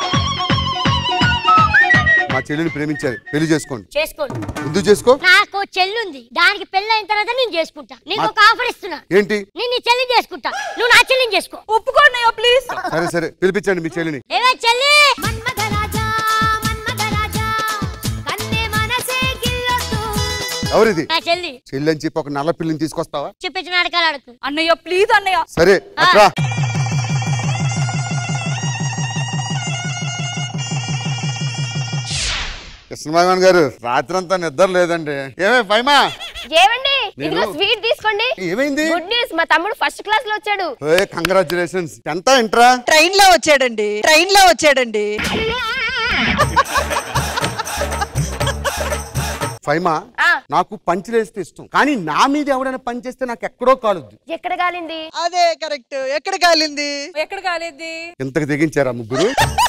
మా చెల్లిని ప్రేమించారు పెళ్లి చేసుకోండి చేసుకోండి ఎందుకు చేసుకో నాకు చెల్లుంది దానికి పెళ్లి అయిన తర్వాత నేను చేసుకుంటా నీకు ఒక ఆఫర్ ఇస్తున్నా ఏంటి నేను నీ చెల్లి చేసుకుంటా నువ్వు నా చెల్లిని చేసుకో ఒప్పుకో అన్నయ్య ప్లీజ్ సరే సరే పిలిపించండి మీ చెల్లిని ఏమే చెల్లి ఎవరిది నా చెల్లి చెల్లి అని చెప్పి ఒక నల్ల పిల్లిని తీసుకొస్తావా చెప్పించిన నాటకాలు ఆడుకు అన్నయ్య ప్లీజ్ అన్నయ్య సరే అట్రా కృష్ణభగవాన్ గారు రాత్రంతా నిద్ర లేదండి ఏమే ఫైమా ఏమండి నేను- ఇదిగో స్వీట్ తీసుకోండి ఏమైంది గుడ్ న్యూస్ మా తమ్ముడు ఫస్ట్ క్లాస్ లో వచ్చాడు ఏ కంగ్రాచులేషన్స్ ఎంత ఇంట్రా ట్రైన్ లో వచ్చాడండి ట్రైన్ లో వచ్చాడండి ఫైమా ఆ. నాకు పంచులేస్తే ఇష్టం కానీ నా మీద ఎవడైనా పని చేస్తే నాకు ఎక్కడో కాలుద్ది ఎక్కడ కాలింది అదే కరెక్ట్ ఎక్కడ కాలింది ఎక్కడ కాలేది ఇంతకు తెగించారా ముగ్గురు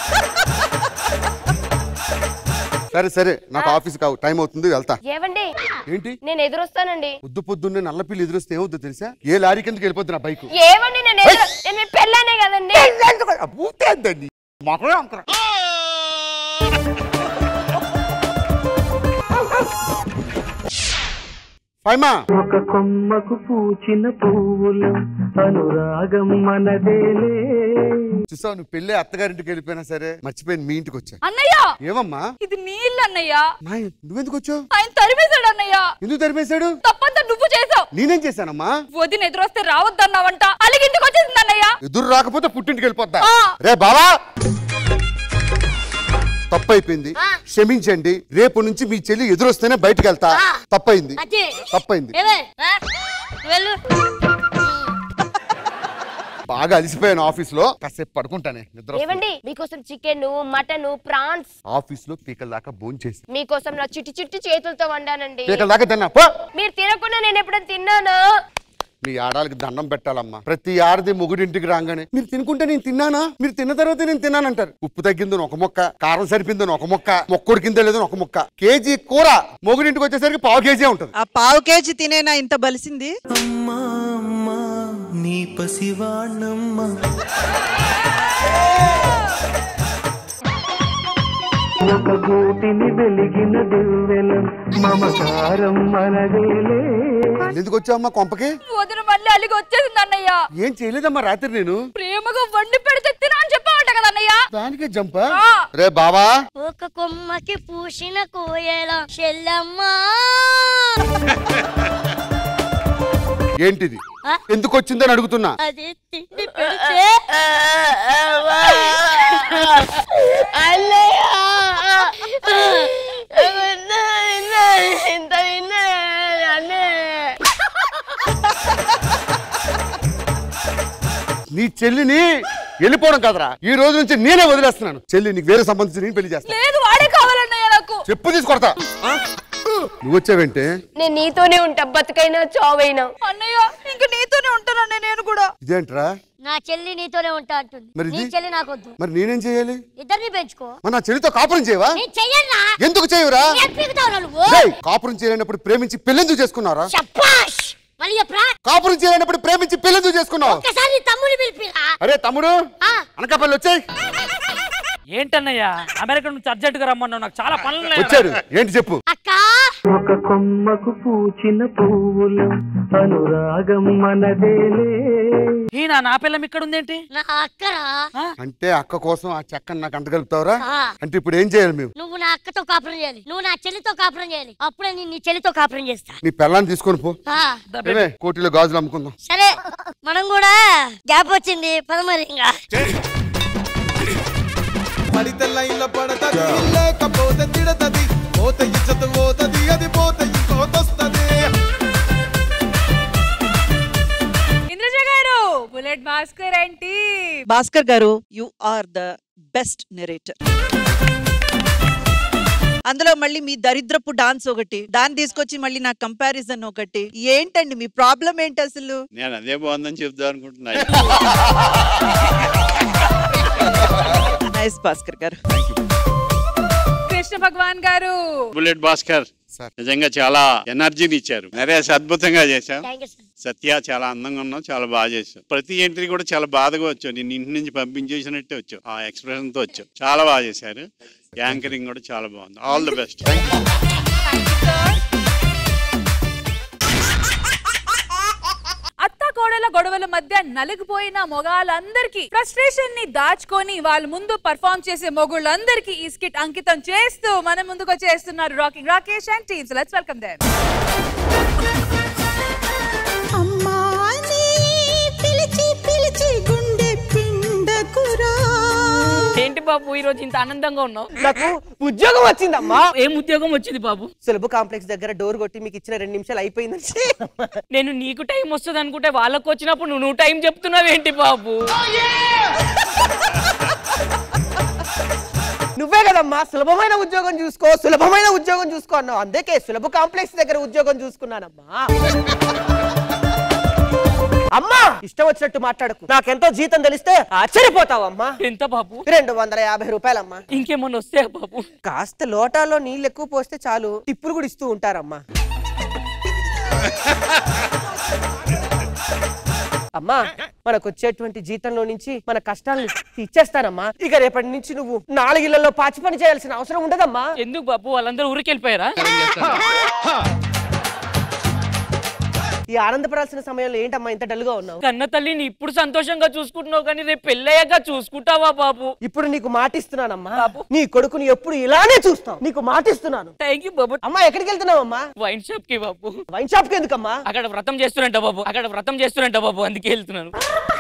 సరే సరే నాకు ఆఫీస్ కావు టైం అవుతుంది వెళ్తా ఏవండి ఏంటి నేను ఎదురొస్తానండి పొద్దు పొద్దున్నే నల్ల పిల్లి ఎదురొస్తే ఏమవుతుందో తెలుసా ఏ లారీ కిందకి వెళ్ళిపోద్ది నా బైక్ ఏవండి నేను ఎదురు నేను మీ పెళ్ళానే కదండి పూర్తయిందండి మొక్కలే అంకరా ఫైమా ఒక కొమ్మకు పూచిన పువ్వుల అనురాగం మనదేలే చూసావు నువ్వు పెళ్ళి అత్తగారింటికి వెళ్ళిపోయినా సరే మర్చిపోయింది మీ ఇంటికి వచ్చా అన్నయ్య ఏమమ్మా ఇది నీళ్ళు అన్నయ్య మా నువ్వెందుకు వచ్చావు ఆయన తరిమేశాడు అన్నయ్య ఎందుకు తరిమేశాడు తప్పంతా నువ్వు చేసావు నేనేం చేశానమ్మా వదిన ఎదురొస్తే రావద్దన్నావంట అలిగింటికి వచ్చేసింది అన్నయ్య ఎదురు రాకపోతే పుట్టింటికి వెళ్ళిపోతా ఆ. రే బావా తప్పైపోయింది క్షమించండి రేపు నుంచి మీ చెల్లి ఎదురొస్తేనే బయటికి వెళ్తా తప్పైంది అదే తప్పైంది ఏమే రా, వెళ్ళు బాగా అలసిపోయాను ఆఫీస్ లో కాసేపు పడుకుంటానే నిద్ర వస్తుంది. ఏవండి మీకోసం చికెన్ మటన్ ప్రాన్స్ ఆఫీస్ లో పీకల దాకా భోజనం చేసి మీకోసం నా చిట్టి చిట్టి చేతులతో వండానండి పీకల దాకా తిన్నా పో మీరు తినకుండా నేను ఎప్పుడైనా తిన్నానా మీ ఆడాలకి దండం పెట్టాలమ్మా ప్రతి ఆడది మొగుడింటికి రాగానే మీరు తినుకుంటే నేను తిన్నానా మీరు తిన్న తర్వాత నేను తిన్నానంటారు ఉప్పు తగ్గిందని ఒక మొక్క కారం సరిపోయిందని ఒక మొక్క మొక్క ఉడికిందో లేదని ఒక మొక్క కేజీ కూర మొగుడింటికి వచ్చేసరికి పావు కేజీ ఉంటుంది ఆ పావు కేజీ తినేనా ఇంత బలిసింది నీ పసివాణమ్మ ఒక గూటిని వెలిగిన దివ్వెల మమకారం మనదేలే ఎందుకు వచ్చావమ్మా కొంపకి వదిన మళ్ళీ అలిగి వచ్చేసింది అన్నయ్య ఏం చేయలేదమ్మా రాత్రి నేను ప్రేమగా వండి పెడితే తినా అని చెప్పావంట కదా అన్నయ్య దానికే జంపా ఆ. రే బావా ఒక కొమ్మకి పూసిన కోయల చెల్లమ్మా ఏంటిది ఆ? ఎందుకు వచ్చిందని అడుగుతున్నా అది తిండి పెడితే ఇంత తిన్నా అన్నే నీ చెల్లిని వెళ్ళిపోవడం కదరా ఈ రోజు నుంచి నేనే వదిలేస్తున్నాను చెల్లి నీకు వేరే సంబంధించి నేను పెళ్లి చేస్తాను లేదు వాడే కావాలన్నయ్య నాకు చెప్పు తీసుకొడతా నువ్వు వచ్చావేంటే నేను నీతోనే ఉంటా బతుకైనా చావైనా అన్నయ్య ఇంక నీతోనే ఉంటానన్న నేను కూడా ఇదేంట్రా నా చెల్లి నీతోనే ఉంటా అంటుంది మరి నీ ఇది? చెల్లి నాకొద్దు మరి నేనేం చేయాలి ఇద్దరిని పెంచుకో మరి నా చెల్లితో కాపురం చేయవా నేను చెయ్యన్నా ఎందుకు చేయవురా ఏం పీకుతావురా నువ్వు రేయ్, కాపురం చేయలేనప్పుడు ప్రేమించి పెళ్ళెందుకు చేసుకున్నారా శభాష్ మళ్ళీ చెప్పరా కాపురం చేయలేనప్పుడు ప్రేమించి పెళ్ళెందుకు చేసుకున్నావు ఒక్కసారి నీ తమ్ముని పిలిపిరా అరే తమ్ముడు అనకాపల్లి వచ్చాయి ఏంటన్నయ్యా అమెరికా నుంచి అర్జెంట్ గా రమ్మన్నావు నాకు చాలా పనులు ఉన్నాయి. వచ్చాడు ఏంటి చెప్పు ఒక కొమ్మకు పూచిన పువ్వుల అనురాగం మనదేలే ఈయన నా పిల్లం ఇక్కడ ఉందేంటి నా అక్కరా అంటే అక్క కోసం ఆ చెక్కని నాకు అంటగలుపుతావరా ఆ. అంటే ఇప్పుడు ఏం చేయాలి మేము నువ్వు నా అక్కతో కాపురం చేయాలి నువ్వు నా చెల్లితో కాపురం చేయాలి అప్పుడే నేను నీ చెల్లితో కాపురం చేస్తా నీ పెళ్ళాన్ని తీసుకొని పో ఆ, ఏమే కోటిలో గాజులు అమ్ముకుందాం సరే మనం కూడా గ్యాప్ వచ్చింది పదమరి ఇంకా పడితే లైన్లో పడతది లేకపోతే తిడతది పోతే ఇచ్చత పోతది అది పోతే ఇంకోతొస్తది ఇంద్రజ గారు బుల్లెట్ భాస్కర్ ఏంటి Bhaskar garu you are the best narrator అందులో మళ్ళీ మీ దరిద్రపు డాన్స్ ఒకటి దాన్ని తీసుకొచ్చి మళ్ళీ నా కంపారిజన్ ఒకటి ఏంటండి మీ ప్రాబ్లం ఏంటి అసలు నేను అదే బాగుందని చెప్దాం అనుకుంటున్నా నైస్ భాస్కర్ గారు కృష్ణ భగవాన్ గారు బుల్లెట్ భాస్కర్ నిజంగా చాలా ఎనర్జీని ఇచ్చారు నరేష్ అద్భుతంగా చేశాం సత్య చాలా అందంగా ఉన్నావు చాలా బాగా చేశావు ప్రతి ఎంట్రీ కూడా చాలా బాధగా వచ్చావు నేను ఇంటి నుంచి పంపించేసినట్టే వచ్చావు ఆ ఎక్స్ప్రెషన్ తో వచ్చావు చాలా బాగా చేశారు యాంకరింగ్ కూడా చాలా బాగుంది ఆల్ ది బెస్ట్ అత్త కోడల గొడవల మధ్య నలిగిపోయిన మొగాళ్ళందరికీ ఫ్రస్ట్రేషన్ ని దాచుకొని వాళ్ళ ముందు పర్ఫామ్ చేసే మొగుళ్ళందరికీ ఈ స్కిట్ అంకితం చేస్తూ మన ముందుకు చేస్తున్నారు rocking Rakesh and teams let's welcome them అమ్మాని పిలిచి పిలిచి గుండె పిండకురా ఏంటి బాబు ఈ రోజు ఇంత ఆనందంగా ఉన్నావు నాకు ఉద్యోగం వచ్చిందమ్మా ఏం ఉద్యోగం వచ్చింది బాబు సులభ కాంప్లెక్స్ దగ్గర డోర్ కొట్టి మీకు ఇచ్చిన రెండు నిమిషాలు అయిపోయిందని నేను నీకు టైం వస్తుంది అనుకుంటే వాళ్ళకి వచ్చినప్పుడు నువ్వు నువ్వు టైం చెప్తున్నావేంటి బాబు నువ్వే కదమ్మా సులభమైన ఉద్యోగం చూసుకో సులభమైన ఉద్యోగం చూసుకో అన్నావు అందుకే సులభ కాంప్లెక్స్ దగ్గర ఉద్యోగం చూసుకున్నానమ్మా అమ్మా ఇష్టం వచ్చినట్టు మాట్లాడకు నాకెంతో జీతం తెలిస్తే ఆశ్చర్యపోతావమ్మా ఎంత బాబు రెండు వందల యాభై రూపాయలమ్మా ఇంకేమన్నా వస్తాయా బాబు కాస్త లోటాలో నీళ్ళు ఎక్కువ పోస్తే చాలు టిప్పులు కూడా ఇస్తూ ఉంటారమ్మా అమ్మా మనకు వచ్చేటువంటి జీతంలో నుంచి మన కష్టాలను ఇచ్చేస్తానమ్మా ఇక రేపటి నుంచి నువ్వు నాలుగిళ్లలో పాచి పని చేయాల్సిన అవసరం ఉండదమ్మా ఎందుకు బాబు వాళ్ళందరూ ఊరికి వెళ్ళిపోయారా ఈ ఆనందపడాల్సిన సమయంలో ఏంటమ్మా ఇంత డల్గా ఉన్నావు కన్న తల్లిని ఇప్పుడు సంతోషంగా చూసుకుంటున్నావు కానీ రేపు పెళ్ళయ్యాక చూసుకుంటావా బాబు ఇప్పుడు నీకు మాటిస్తున్నానమ్మా నీ కొడుకుని ఎప్పుడు ఇలానే చూస్తావు నీకు మాటిస్తున్నాను థ్యాంక్ యూ బాబు అమ్మా ఎక్కడికి వెళ్తున్నావమ్మా వైన్ షాప్ కి బాబు వైన్ షాప్ కి ఎందుకమ్మా అక్కడ వ్రతం చేస్తున్నట్ట బాబు అక్కడ వ్రతం చేస్తున్నట్ట బాబు అందుకే వెళ్తున్నాను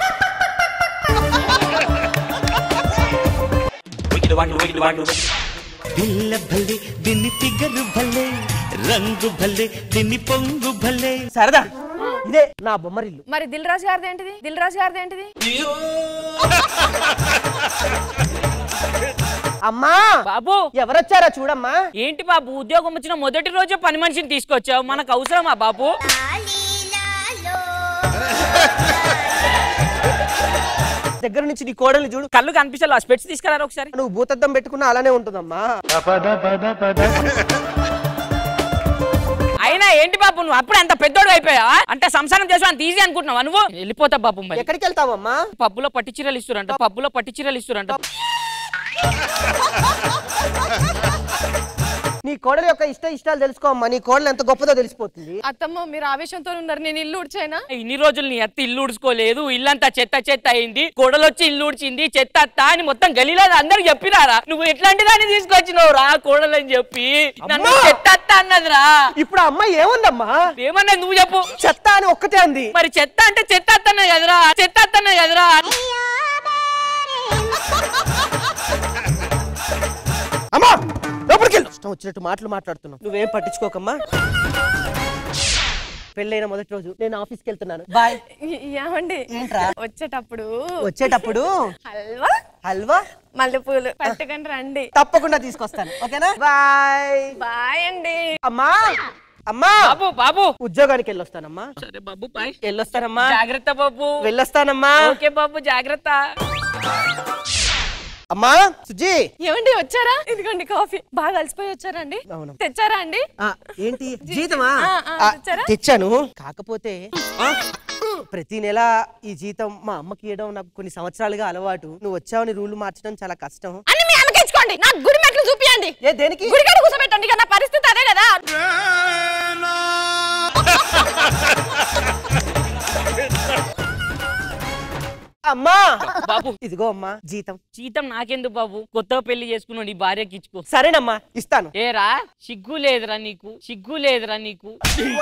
పిల్ల భలే దీన్ని ఫిగరు భలే రంగు భలే దీన్ని పొంగు భలే సరదా ఇదే నా బొమ్మరిల్లు మరి దిల్ రాజు గారిది ఏంటిది దిల్ రాజు గారిది ఏంటిది అమ్మా బాబు ఎవరొచ్చారా చూడమ్మా ఏంటి బాబు ఉద్యోగం వచ్చిన మొదటి రోజే పని మనిషిని తీసుకొచ్చావు మనకు అవసరమా బాబు దగ్గర నుంచి నీ కోడలు చూడు కళ్ళు కనిపించాలి ఆ స్పెట్స్ తీసుకురారు ఒకసారి నువ్వు భూతద్దం పెట్టుకున్నా అలానే ఉంటుందమ్మా అయినా ఏంటి బాబు నువ్వు అప్పుడు అంత పెద్దోడు అయిపోయావా అంటే సంసారం చేసావు అంత ఈజీ అనుకుంటున్నావా నువ్వు వెళ్ళిపోతా బాబు మరి ఎక్కడికి వెళ్తావమ్మా పబ్బులో పట్టి చీరలు ఇస్తురంట పబ్బులో పట్టి చీరలు ఇస్తురంట నీ కోడల యొక్క ఇష్ట ఇష్టాలు తెలుసుకోమ్మా నీ కోడలు ఎంత గొప్పదో తెలిసిపోతుంది అత్తమ్మ మీరు ఆవేశంతో ఉన్నారు నేను ఇల్లు ఉడిచాయినా ఇన్ని రోజులు నీ అత్త ఇల్లు ఉడుచుకోలేదు ఇల్లంతా చెత్త చెత్త అయింది కొడలు వచ్చి ఇల్లు ఉడిచింది చెత్త అత్త అని మొత్తం గలీలో అందరు చెప్పినారా నువ్వు ఎట్లాంటి దాన్ని తీసుకొచ్చినావు రా కోడలు అని చెప్పి నన్ను చెత్త అత్త అన్నదిరా ఇప్పుడు ఆ అమ్మాయి ఏముందమ్మా ఏమన్నది నువ్వు చెప్పు చెత్త అని ఒక్కటే అంది మరి చెత్త అంటే చెత్త అత్తనే కదరా చెత్త అత్తనే కదరా అమ్మా లోపలికి వెళ్ళు ఇష్టం వచ్చినట్టు మాటలు మాట్లాడుతున్నావు నువ్వేం పట్టించుకోకమ్మా పెళ్ళైన మొదటి రోజు నేను ఆఫీస్కి వెళ్తున్నాను బాయ్ ఏమండి ఏంట్రా? వచ్చేటప్పుడు వచ్చేటప్పుడు హల్వా హల్వా మల్లెపూలు పట్టుకొని రండి తప్పకుండా తీసుకొస్తాను ఓకేనా బాయ్ బాయ్ అండి అమ్మా అమ్మా బాబు బాబు ఉద్యోగానికి వెళ్ళొస్తానమ్మా సరే బాబు బాయ్ వెళ్ళొస్తానమ్మా జాగ్రత్త బాబు వెళ్ళొస్తానమ్మా ఓకే బాబు జాగ్రత్త అమ్మా సుజీ ఏమండి వచ్చారా ఇదిగోండి కాఫీ బాగా అలసిపోయి వచ్చారండి అవును. తెచ్చారా అండి ఆ, ఏంటి జీతమా ఆ, ఆ, ఆ, తెచ్చారా? తెచ్చాను కాకపోతే ఆ, ప్రతి నెల ఈ జీతం మా అమ్మకి ఇవ్వడం నాకు కొన్ని సంవత్సరాలుగా అలవాటు నువ్వు వచ్చావని రూల్ మార్చడం చాలా కష్టం అన్ని మీ అమ్మకి ఇచ్చుకోండి నాకు గుడి మెట్లు చూపియండి ఏ దేనికి గుడికాడ కూర్చోబెట్టండి ఇక నా పరిస్థితి అదే కదా అమ్మా బాబు ఇదిగో అమ్మా జీతం జీతం నాకెందుకు బాబు కొత్తగా పెళ్లి చేసుకున్నావు నీ భార్యకి ఇచ్చుకో సరేనమ్మా ఇస్తాను ఏరా సిగ్గు లేదురా నీకు సిగ్గు లేదురా నీకు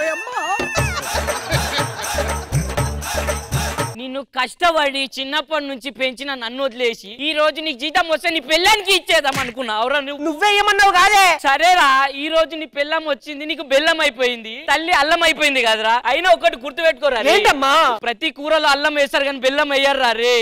నిన్ను కష్టపడి చిన్నప్పటి నుంచి పెంచిన నన్ను వదిలేసి ఈ రోజు నీకు జీతం వస్తే నీ పెళ్ళానికి ఇచ్చేద్దాం అనుకున్నావురా నువ్వు నువ్వే ఏమన్నావు కాదే సరేరా ఈ రోజు నీ పెళ్ళం వచ్చింది నీకు బెల్లం అయిపోయింది తల్లి అల్లం అయిపోయింది కదరా అయినా ఒకటి గుర్తు పెట్టుకోరా రే. ఏంటమ్మా? ప్రతి కూరలో అల్లం వేస్తారు కానీ బెల్లం వేయర్రా రే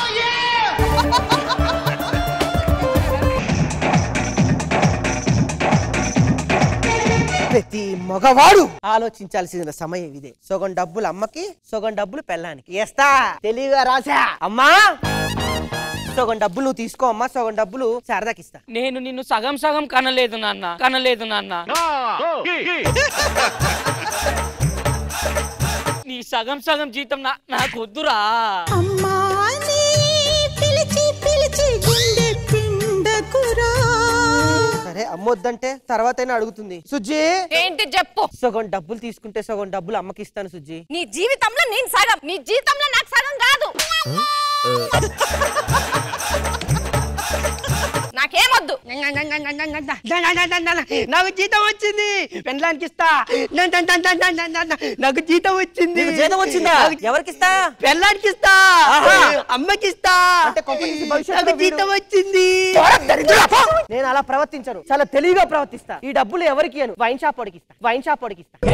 ప్రతి మగవాడు ఆలోచించాల్సిన సమయం ఇదే సగం డబ్బులు అమ్మకి సగం డబ్బులు పెళ్ళానికి వేస్తా తెలివిగా రాసా అమ్మా సగం డబ్బులు నువ్వు తీసుకో అమ్మా సగం డబ్బులు శారదాకి ఇస్తా నేను నిన్ను సగం సగం కనలేదు నాన్న కనలేదు నాన్న నీ సగం సగం జీతం నా నాకు వద్దురా అమ్మాని పిలిచి పిలిచి గుండె పిండకురా సరే అమ్మొద్దంటే తర్వాత అడుగుతుంది సుజ్జి ఏంటి చెప్పు సగం డబ్బులు తీసుకుంటే సగం డబ్బులు అమ్మకి ఇస్తాను సుజ్జి నీ జీవితంలో నేను సగం నీ జీవితంలో నాకు సగం కాదు నాకేమొద్దు నాకు జీతం వచ్చింది పెండ్లానికి ఇస్తా నాకు జీతం వచ్చింది నీకు జీతం వచ్చిందా? ఎవరికి ఇస్తా పెళ్ళానికి ఇస్తా ఆహా. అమ్మకి ఇస్తా నాకు జీతం వచ్చింది నేను అలా ప్రవర్తించను చాలా తెలివిగా ప్రవర్తిస్తా ఈ డబ్బులు ఎవరికి ఇయ్యను వైన్ షాప్ వాడికి ఇస్తా వైన్ షాప్ వాడికి ఇస్తా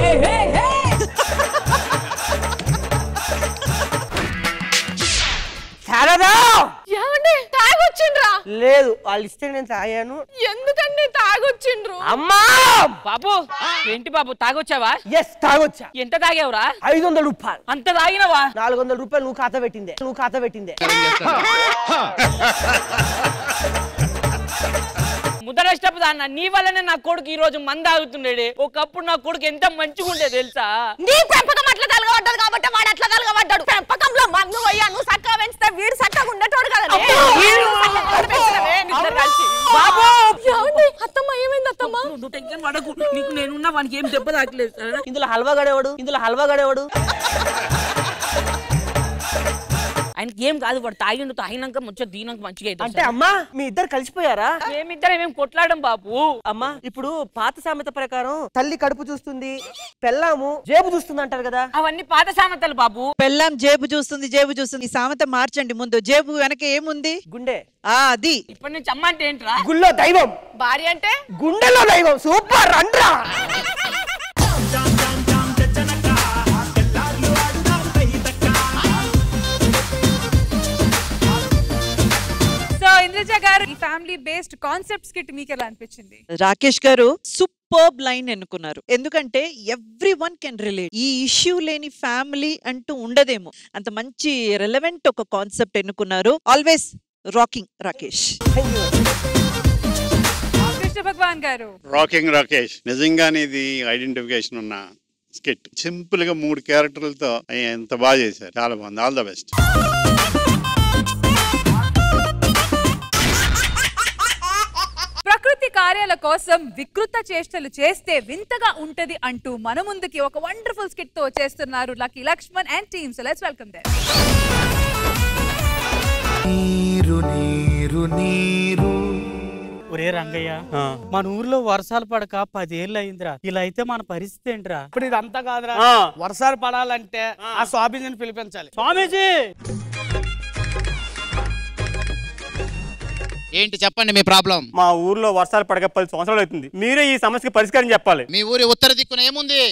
శారదా ఏమండి తాగొచ్చిండ్రా లేదు వాళ్ళు ఇస్తే నేను తాగాను ఎందుకండి తాగొచ్చిండ్రు అమ్మా బాబు ఏంటి బాబు తాగొచ్చావా ఎస్ తాగొచ్చా ఎంత తాగావురా ఐదు వందల రూపాయలు అంత తాగినవా నాలుగు వందల రూపాయలు నువ్వు ఖాతా పెట్టిందే నువ్వు ఖాతా పెట్టిందే ముదరష్టపు దాన్న నీ వల్లనే నా కొడుకు ఈ రోజు మంద ఆగుతుండేది ఒకప్పుడు నా కొడుకు ఎంత మంచిగా ఉండే తెలుసా నీ పెంపకం అట్లా తలగబడ్డది కాబట్టి వాడు అట్లా తలగబడ్డాడు పెంపకంలో మన్ను అయ్యా నువ్వు చక్కగా పెంచితే వీడు చక్కగా ఉండేటోడు కదా బాబు! అత్తమ్మ ఏమైంది అత్తమ్మ నువ్వు టెన్షన్ పడకు నీకు నేనున్నా వానికి ఏం దెబ్బ తాకలేదు సరేనా? ఇందులో హల్వా గడేవాడు ఇందులో హల్వా గడేవాడు ఆయనకి ఏం కాదు వాడు తాగిండు తాగినాక ముచ్చ దీనాక మంచిగా అవుతుంది అంటే అమ్మా మీ ఇద్దరు కలిసిపోయారా మేమిద్దరం మేము కొట్లాడడం బాబు అమ్మా ఇప్పుడు పాత సామెత ప్రకారం తల్లి కడుపు చూస్తుంది పెళ్ళాము జేబు చూస్తుంది అంటారు కదా అవన్నీ పాత సామెతలు బాబు పెళ్ళాం జేబు చూస్తుంది జేబు చూస్తుంది ఈ సామెత మార్చండి ముందు జేబు వెనక ఏముంది గుండె ఆ అది ఇప్పటి నుంచి అమ్మ అంటే ఏంట్రా గుళ్ళో దైవం భార్య అంటే గుండెలో దైవం సూపర్ రండ్రా సో ఇంద్రజ గారు ఈ ఫ్యామిలీ బేస్డ్ కాన్సెప్ట్ స్కిట్ మీకు ఎలా అనిపించింది రాకేష్ గారు సూపర్బ్ లైన్ ఎన్నుకున్నారు ఎందుకంటే ఎవ్రీ వన్ కెన్ రిలేట్ ఈ ఇష్యూ లేని ఫ్యామిలీ అంటూ ఉండదేమో అంత మంచి రెలవెంట్ ఒక కాన్సెప్ట్ ఎన్నుకున్నారు always rocking Rakesh Krishna Bhagavan garu rocking Rakesh నిజంగానే ఇది ఐడెంటిఫికేషన్ ఉన్న స్కిట్ సింపుల్ గా మూడు క్యారెక్టర్లతో ఎంత బాగా చేశారు చాలా బాగుంది ఆల్ ద బెస్ట్ ప్రకృతి కార్యాల కోసం వికృత చేష్టలు చేస్తే వింతగా ఉంటది అంటూ మన ముందుకి ఒక వండర్ఫుల్ స్కిట్ తో చేస్తున్నారు lucky Lakshman and teams let's welcome there నీరు నీరు నీరు ఒరే రంగయ్య మన ఊర్లో వర్షాలు పడక పదేళ్ళు అయిందిరా ఇలా అయితే మన పరిస్థితి ఏంటిరా ఇప్పుడు ఇదంతా కాదురా ఆ. వర్షాలు పడాలంటే ఆ స్వామీజీని పిలిపించాలి స్వామీజీ ఏంటి చెప్పండి మీ ప్రాబ్లం మా ఊర్లో వర్షాలు పడక పది సంవత్సరాలు అవుతుంది మీరే ఈ సమస్యకి పరిష్కారం చెప్పాలి మీ ఊరి ఉత్తర దిక్కున ఏముంది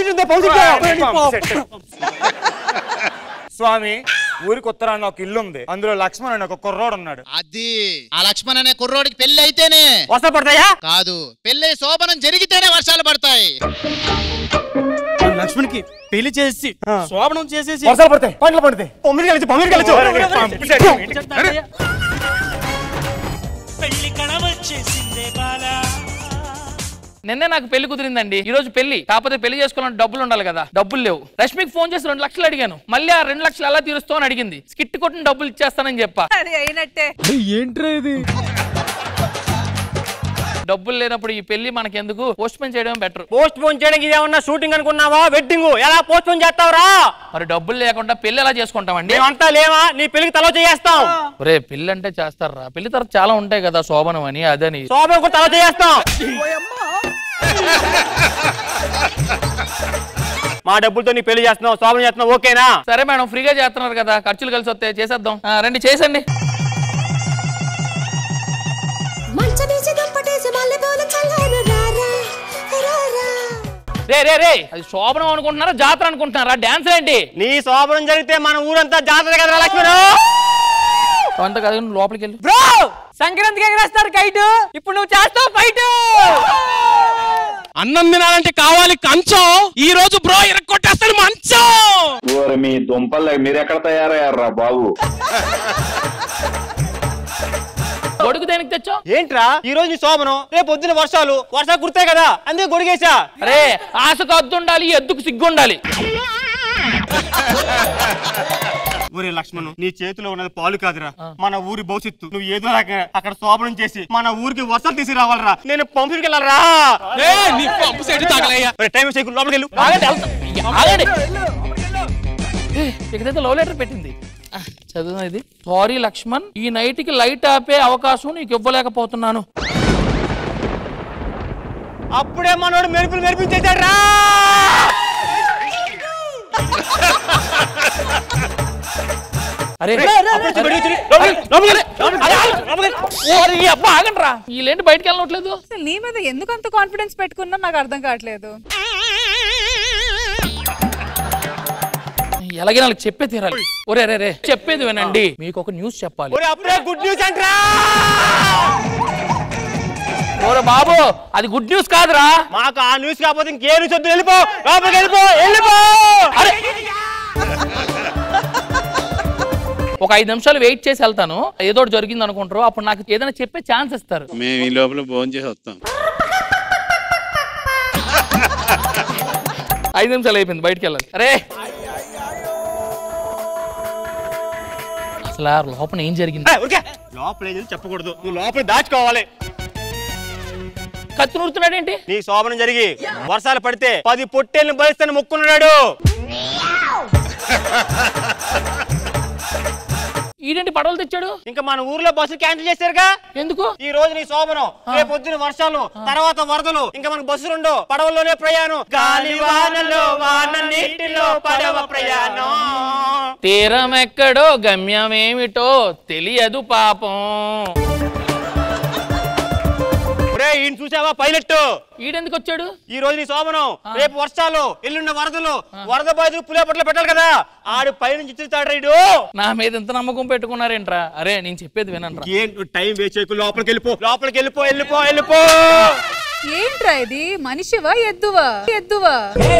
స్వామి ఊరికి ఉత్తరాన్ని ఒక ఇల్లు ఉంది అందులో లక్ష్మణ్ అనే ఒక కుర్రోడు ఉన్నాడు అది ఆ లక్ష్మణ్ అనే కుర్రోడికి పెళ్లి అయితేనే వర్షాలు పడతాయా కాదు పెళ్లి శోభనం జరిగితేనే వర్షాలు పడతాయి లక్ష్మణ్కి పెళ్లి చేసి శోభనం చేసేసి వర్షాలు పడతాయి పంటలు పడతాయి పొమ్మిడి కలిసి పొమ్మిడి కలిసి పెళ్లి కళవచ్చేసిందే బాలా నిన్నే నాకు పెళ్లి కుదిరిందండి ఈ రోజు పెళ్లి కాకపోతే పెళ్లి చేసుకోవాలంటే డబ్బులు ఉండాలి కదా డబ్బులు లేవు రష్మికి ఫోన్ చేసి రెండు లక్షలు అడిగాను మళ్ళీ ఆ రెండు లక్షలు ఎలా తీరుస్తావు అని అడిగింది స్కిట్ కొట్టిన డబ్బులు ఇచ్చేస్తానని చెప్పా అది అయినట్టే ఏంట్రా ఇది డబ్బులు లేనప్పుడు ఈ పెళ్లి మనకెందుకు పోస్ట్ పోన్ చేయడం బెటర్ పోస్ట్ పోన్ చేయడానికి ఇదేమన్నా షూటింగ్ అనుకున్నావా వెడ్డింగ్ ఎలా పోస్ట్ పోన్ చేస్తావురా మరి డబ్బులు లేకుండా పెళ్లి ఎలా చేసుకుంటామండి మేమంతా లేవా నీ పెళ్లికి తల చేస్తాం ఒరే పెళ్లి అంటే చేస్తారా పెళ్లి తర్వాత చాలా ఉంటాయి కదా శోభనం అని అదని శోభం కూడా తల చేస్తాం మా డబ్బులతో నీ పెళ్లి చేస్తున్నావు శోభనం చేస్తున్నావు ఓకేనా సరే మేడం ఫ్రీగా చేస్తున్నారు కదా ఖర్చులు కలిసి వస్తాయి చేసేద్దాం ఆ, రండి చేసండి మంచమేసి దుప్పటేసి మల్లెపూల చల్లారు రారా రారా రే రే రే అది శోభనం అనుకుంటున్నారా జాతర అనుకుంటున్నారా డాన్స్ ఏంటి నీ శోభనం జరిగితే మన ఊరంతా జాతర కదా లక్ష్మణ్ అంత కదా నువ్వు లోపలికి వెళ్ళి బ్రో సంక్రాంతికి ఎగరేస్తారు కైట్ ఇప్పుడు నువ్వు చేస్తావు ఫైట్ అన్నం తినాలంటే కావాలి కంచం ఈ రోజు బ్రో ఇరక్కొట్టేస్తాడు మంచం ఓరి మీ దుంపలు మీరు ఎక్కడ తయారయ్యారా బాబు గొడుగు దేనికి తెచ్చావు ఏంట్రా ఈ రోజు నీ శోభనం రేపు పొద్దున వర్షాలు వర్షాలు కుర్తాయి కదా అందుకే గొడిగేసా అరే ఆశకు అద్దు ఉండాలి ఎద్దుకు సిగ్గు ఉండాలి ఒరే లక్ష్మణ్ నీ చేతిలో ఉన్నది పాలు కాదురా మన ఊరి భవిష్యత్తు నువ్వు ఏదో రకంగా అక్కడ శోభనం చేసి మన ఊరికి వర్షాలు తీసి రావాలరా నేను పంపిణీకి వెళ్ళాలరా నీ పంపు సైడ్ తగలయ్యా ఒరే, టైం వేస్ట్ చేయకు, లోపలికి వెళ్ళు ఆగండి, వెళ్తా. ఆగండి ఏ, ఇక్కడైతే లవ్ లెటర్ పెట్టింది ఆ, చదువు ఇది సారీ లక్ష్మణ్ ఈ నైట్ కి లైట్ ఆపే అవకాశం నీకు ఇవ్వలేకపోతున్నాను అప్పుడే మనోడు మెరుపులు మెరిపించేశాడు రా అరే రే, రే, రే, రే, రే, రే, లోపలికి, లోపలికి, లోపలికి. ఓరి, ఈ అబ్బా ఆగండ్రా వీళ్ళేంటి బయటకు వెళ్ళట్లేదు అసలు నీ మీద ఎందుకు అంత కాన్ఫిడెన్స్ పెట్టుకున్నా నాకు అర్థం కావట్లేదు ఎలాగే వాళ్ళకి చెప్పే తీరాలి ఒరే రే రే చెప్పేది వినండి మీకు ఒక న్యూస్ చెప్పాలి ఒరే అప్పుడే గుడ్ న్యూస్ అంటరా ఓరే బాబు అది గుడ్ న్యూస్ కాదురా మాకు ఆ న్యూస్ కాకపోతే ఇంకే న్యూస్ వద్దు వెళ్ళిపో లోపలికి వెళ్ళిపో వెళ్ళిపో అరే ఒక ఐదు నిమిషాలు వెయిట్ చేసి వెళ్తాను ఏదో ఒకటి జరిగింది అనుకుంటారు అప్పుడు నాకు ఏదైనా చెప్పే ఛాన్స్ ఇస్తారు మేము ఈ లోపల భోజనం చేసి వస్తాం ఐదు నిమిషాలు అయిపోయింది బయటికి వెళ్ళాలి అరే అసలు ఆ లోపల ఏం జరిగింది ఏయ్, ఊరికే. లోపల ఏది చెప్పకూడదు నువ్వు లోపల దాచుకోవాలి కత్తి నూరుతున్నాడేంటి నీ శోభనం జరిగి వర్షాలు పడితే పది పొట్టేళ్ళని బలిస్తాను మొక్కున్నాడు ఈడేంటి పడవలు తెచ్చాడు ఇంకా మన ఊర్లో బస్సు క్యాన్సిల్ చేశారుగా ఎందుకు ఈ రోజు నీ శోభనం రేపు పొద్దున వర్షాలు తర్వాత వరదలు ఇంకా మనకు బస్సులు ఉండవు పడవల్లోనే ప్రయాణం గాలి వానలో వాన నీటిలో పడవ ప్రయాణం తీరం ఎక్కడో గమ్యం ఏమిటో తెలియదు పాపం ఒరే ఈయన చూసావా పైలట్ ఈడెందుకు వచ్చాడు ఈ రోజు నీ శోభనం రేపు వర్షాలు ఎల్లుండ వరదలు వరద బాధితులు పులేపట్లు పెట్టాలి కదా ఆడు పైనుంచి చిత్రుతాడు రైడు నా మీద ఎంత నమ్మకం పెట్టుకున్నారేంట్రా అరే నేను చెప్పేది వినండి ఏం టైం వేస్ట్ చేయకు లోపలికి వెళ్ళిపో లోపలికి వెళ్ళిపో వెళ్ళిపో వెళ్ళిపో ఏంట్రా ఇది మనిషివా ఎద్దువా ఎద్దువా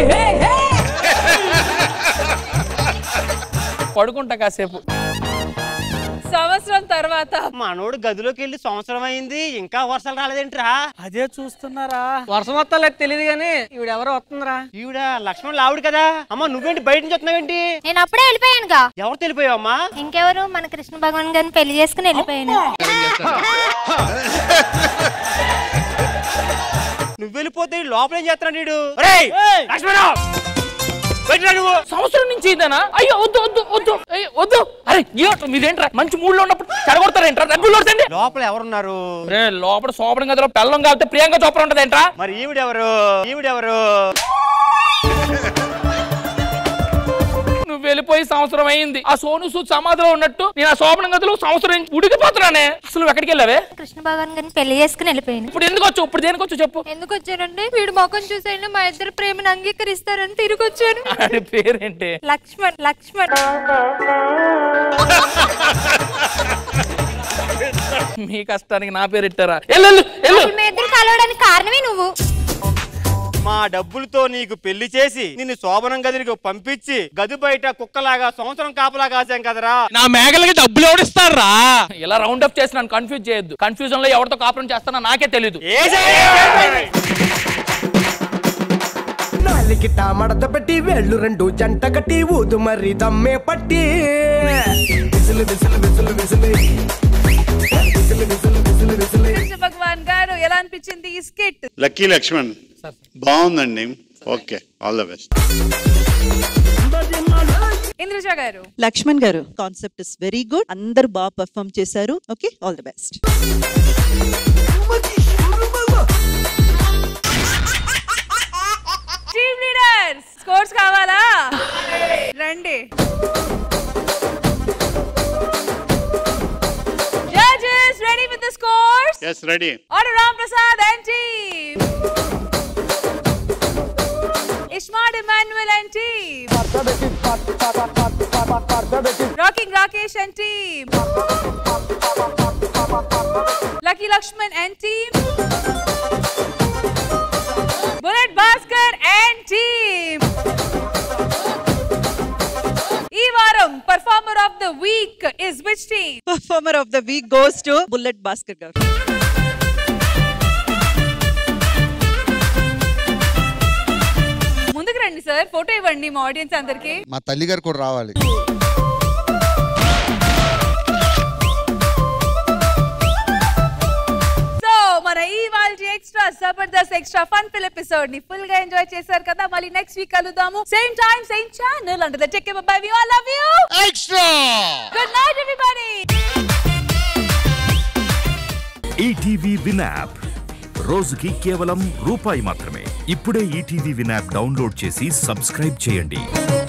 పడుకుంటా కాసేపు సంవత్సరం తర్వాత మనోడు గదిలోకి వెళ్ళి సంవత్సరం అయింది ఇంకా వర్షాలు రాలేదేంట్రా అదే చూస్తున్నారా వర్షం వస్తలేదు తెలియదు కానీ ఈవిడ ఎవరో వస్తుందిరా ఈవిడ లక్ష్మణ్ లావుడు కదా అమ్మ నువ్వేంటి బయట నుంచి వస్తున్నావేంటి నేను అప్పుడే వెళ్ళిపోయానుగా ఎవరు తెలిపోయావమ్మా ఇంకెవరు మన కృష్ణ భగవాన్ గారిని పెళ్లి చేసుకుని వెళ్ళిపోయాను నువ్వు వెళ్ళిపోతే ఈ లోపల ఏం చేస్తున్నాడు వీడు ఒరేయ్, లక్ష్మణరావు, బయటికి రా నువ్వు సంవత్సరం నుంచి ఇదేనా అయ్యో వద్దు వద్దు వద్దు అయ్యో, వద్దు అరే ఏంట్రా మీరేంట్రా మంచి మూడ్ లో ఉన్నప్పుడు చెడగొడతారేంట్రా డబ్బులు కొడతండి లోపల ఎవరున్నారు రే లోపల సోపడం గదిలో పెళ్ళం కాబట్టి ప్రియాంక చోపడం ఉంటదేంట్రా మరి ఈవిడెవరు ఈవిడెవరు నువ్వు వెళ్ళిపోయి సంవత్సరం అయింది ఆ సోను సూద్ సమాధిలో ఉన్నట్టు నేను ఆ శోభనం గదిలో సంవత్సరం ఉడికిపోతున్నానే అసలు నువ్వు ఎక్కడికి వెళ్ళావే కృష్ణ భగవాన్ గారిని పెళ్లి చేసుకుని వెళ్ళిపోయాను ఇప్పుడు ఎందుకు వచ్చావు ఇప్పుడు దేనికి వచ్చావు చెప్పు ఎందుకు వచ్చానండి వీడు ముఖం చూసైనా మా ఇద్దరు ప్రేమను అంగీకరిస్తారని తిరిగి వచ్చాను ఆడి పేరేంటి లక్ష్మణ్ లక్ష్మణ్ మీ కష్టానికి నా పేరు ఇట్టారా వెళ్ళు వెళ్ళు, వెళ్ళు అసలు మీ ఇద్దరు కలవడానికి కారణమే నువ్వు మా డబ్బులతో నీకు పెళ్లి చేసి నిన్ను శోభనం గదికి పంపించి గది బయట కుక్కలాగా సంవత్సరం కాపలా కాసాం కదరా నా మేకలకి డబ్బులు ఎవడిస్తారా ఇలా రౌండ్ అప్ చేసి నన్ను కన్ఫ్యూజ్ చేయొద్దు కన్ఫ్యూజన్ లో ఎవరితో కాపురం చేస్తానో నాకే తెలీదు నాలికిట మడత పెట్టి వేళ్ళు రెండు జంట కట్టి ఊదు మరి దమ్మే పట్టి విసులు విసులు విసులు విసులు విసులు విసులు విసులు విసులు కృష్ణ భగవాన్ గారు ఎలా అనిపించింది ఈ స్కిట్ లక్కీ లక్ష్మణ్ బాగుందండి okay all the best Indraja garu Lakshman గారు కాన్సెప్ట్ ఇస్ వెరీ గుడ్ అందరు బాగా పర్ఫామ్ చేశారు okay all the best team leaders scores కావాలా రండి judges ready with the scores yes ready order Ram Prasad and team ismart Emmanuel and team rocking Rakesh and team lucky Lakshman and team bullet Bhaskar and team ఈ వారం performer of the the week is which team? Performer of the week goes to bullet Bhaskar garu ముందుకు రండి sir photo ఇవ్వండి మా audience అందరికి మా తల్లి గారు కూడా రావాలి సో మన ఈ వాళ్ళ extra Jabardasth extra fun fill episode ని ఫుల్ గా ఎంజాయ్ చేశారు కదా మళ్ళీ నెక్స్ట్ వీక్ కలుద్దాము same time same channel under the tech bye we all love you extra good night everybody ETV win app రోజుకి కేవలం రూపాయి మాత్రమే ఇప్పుడే ఈటీవీ విన్ యాప్ డౌన్లోడ్ చేసి సబ్స్క్రైబ్ చేయండి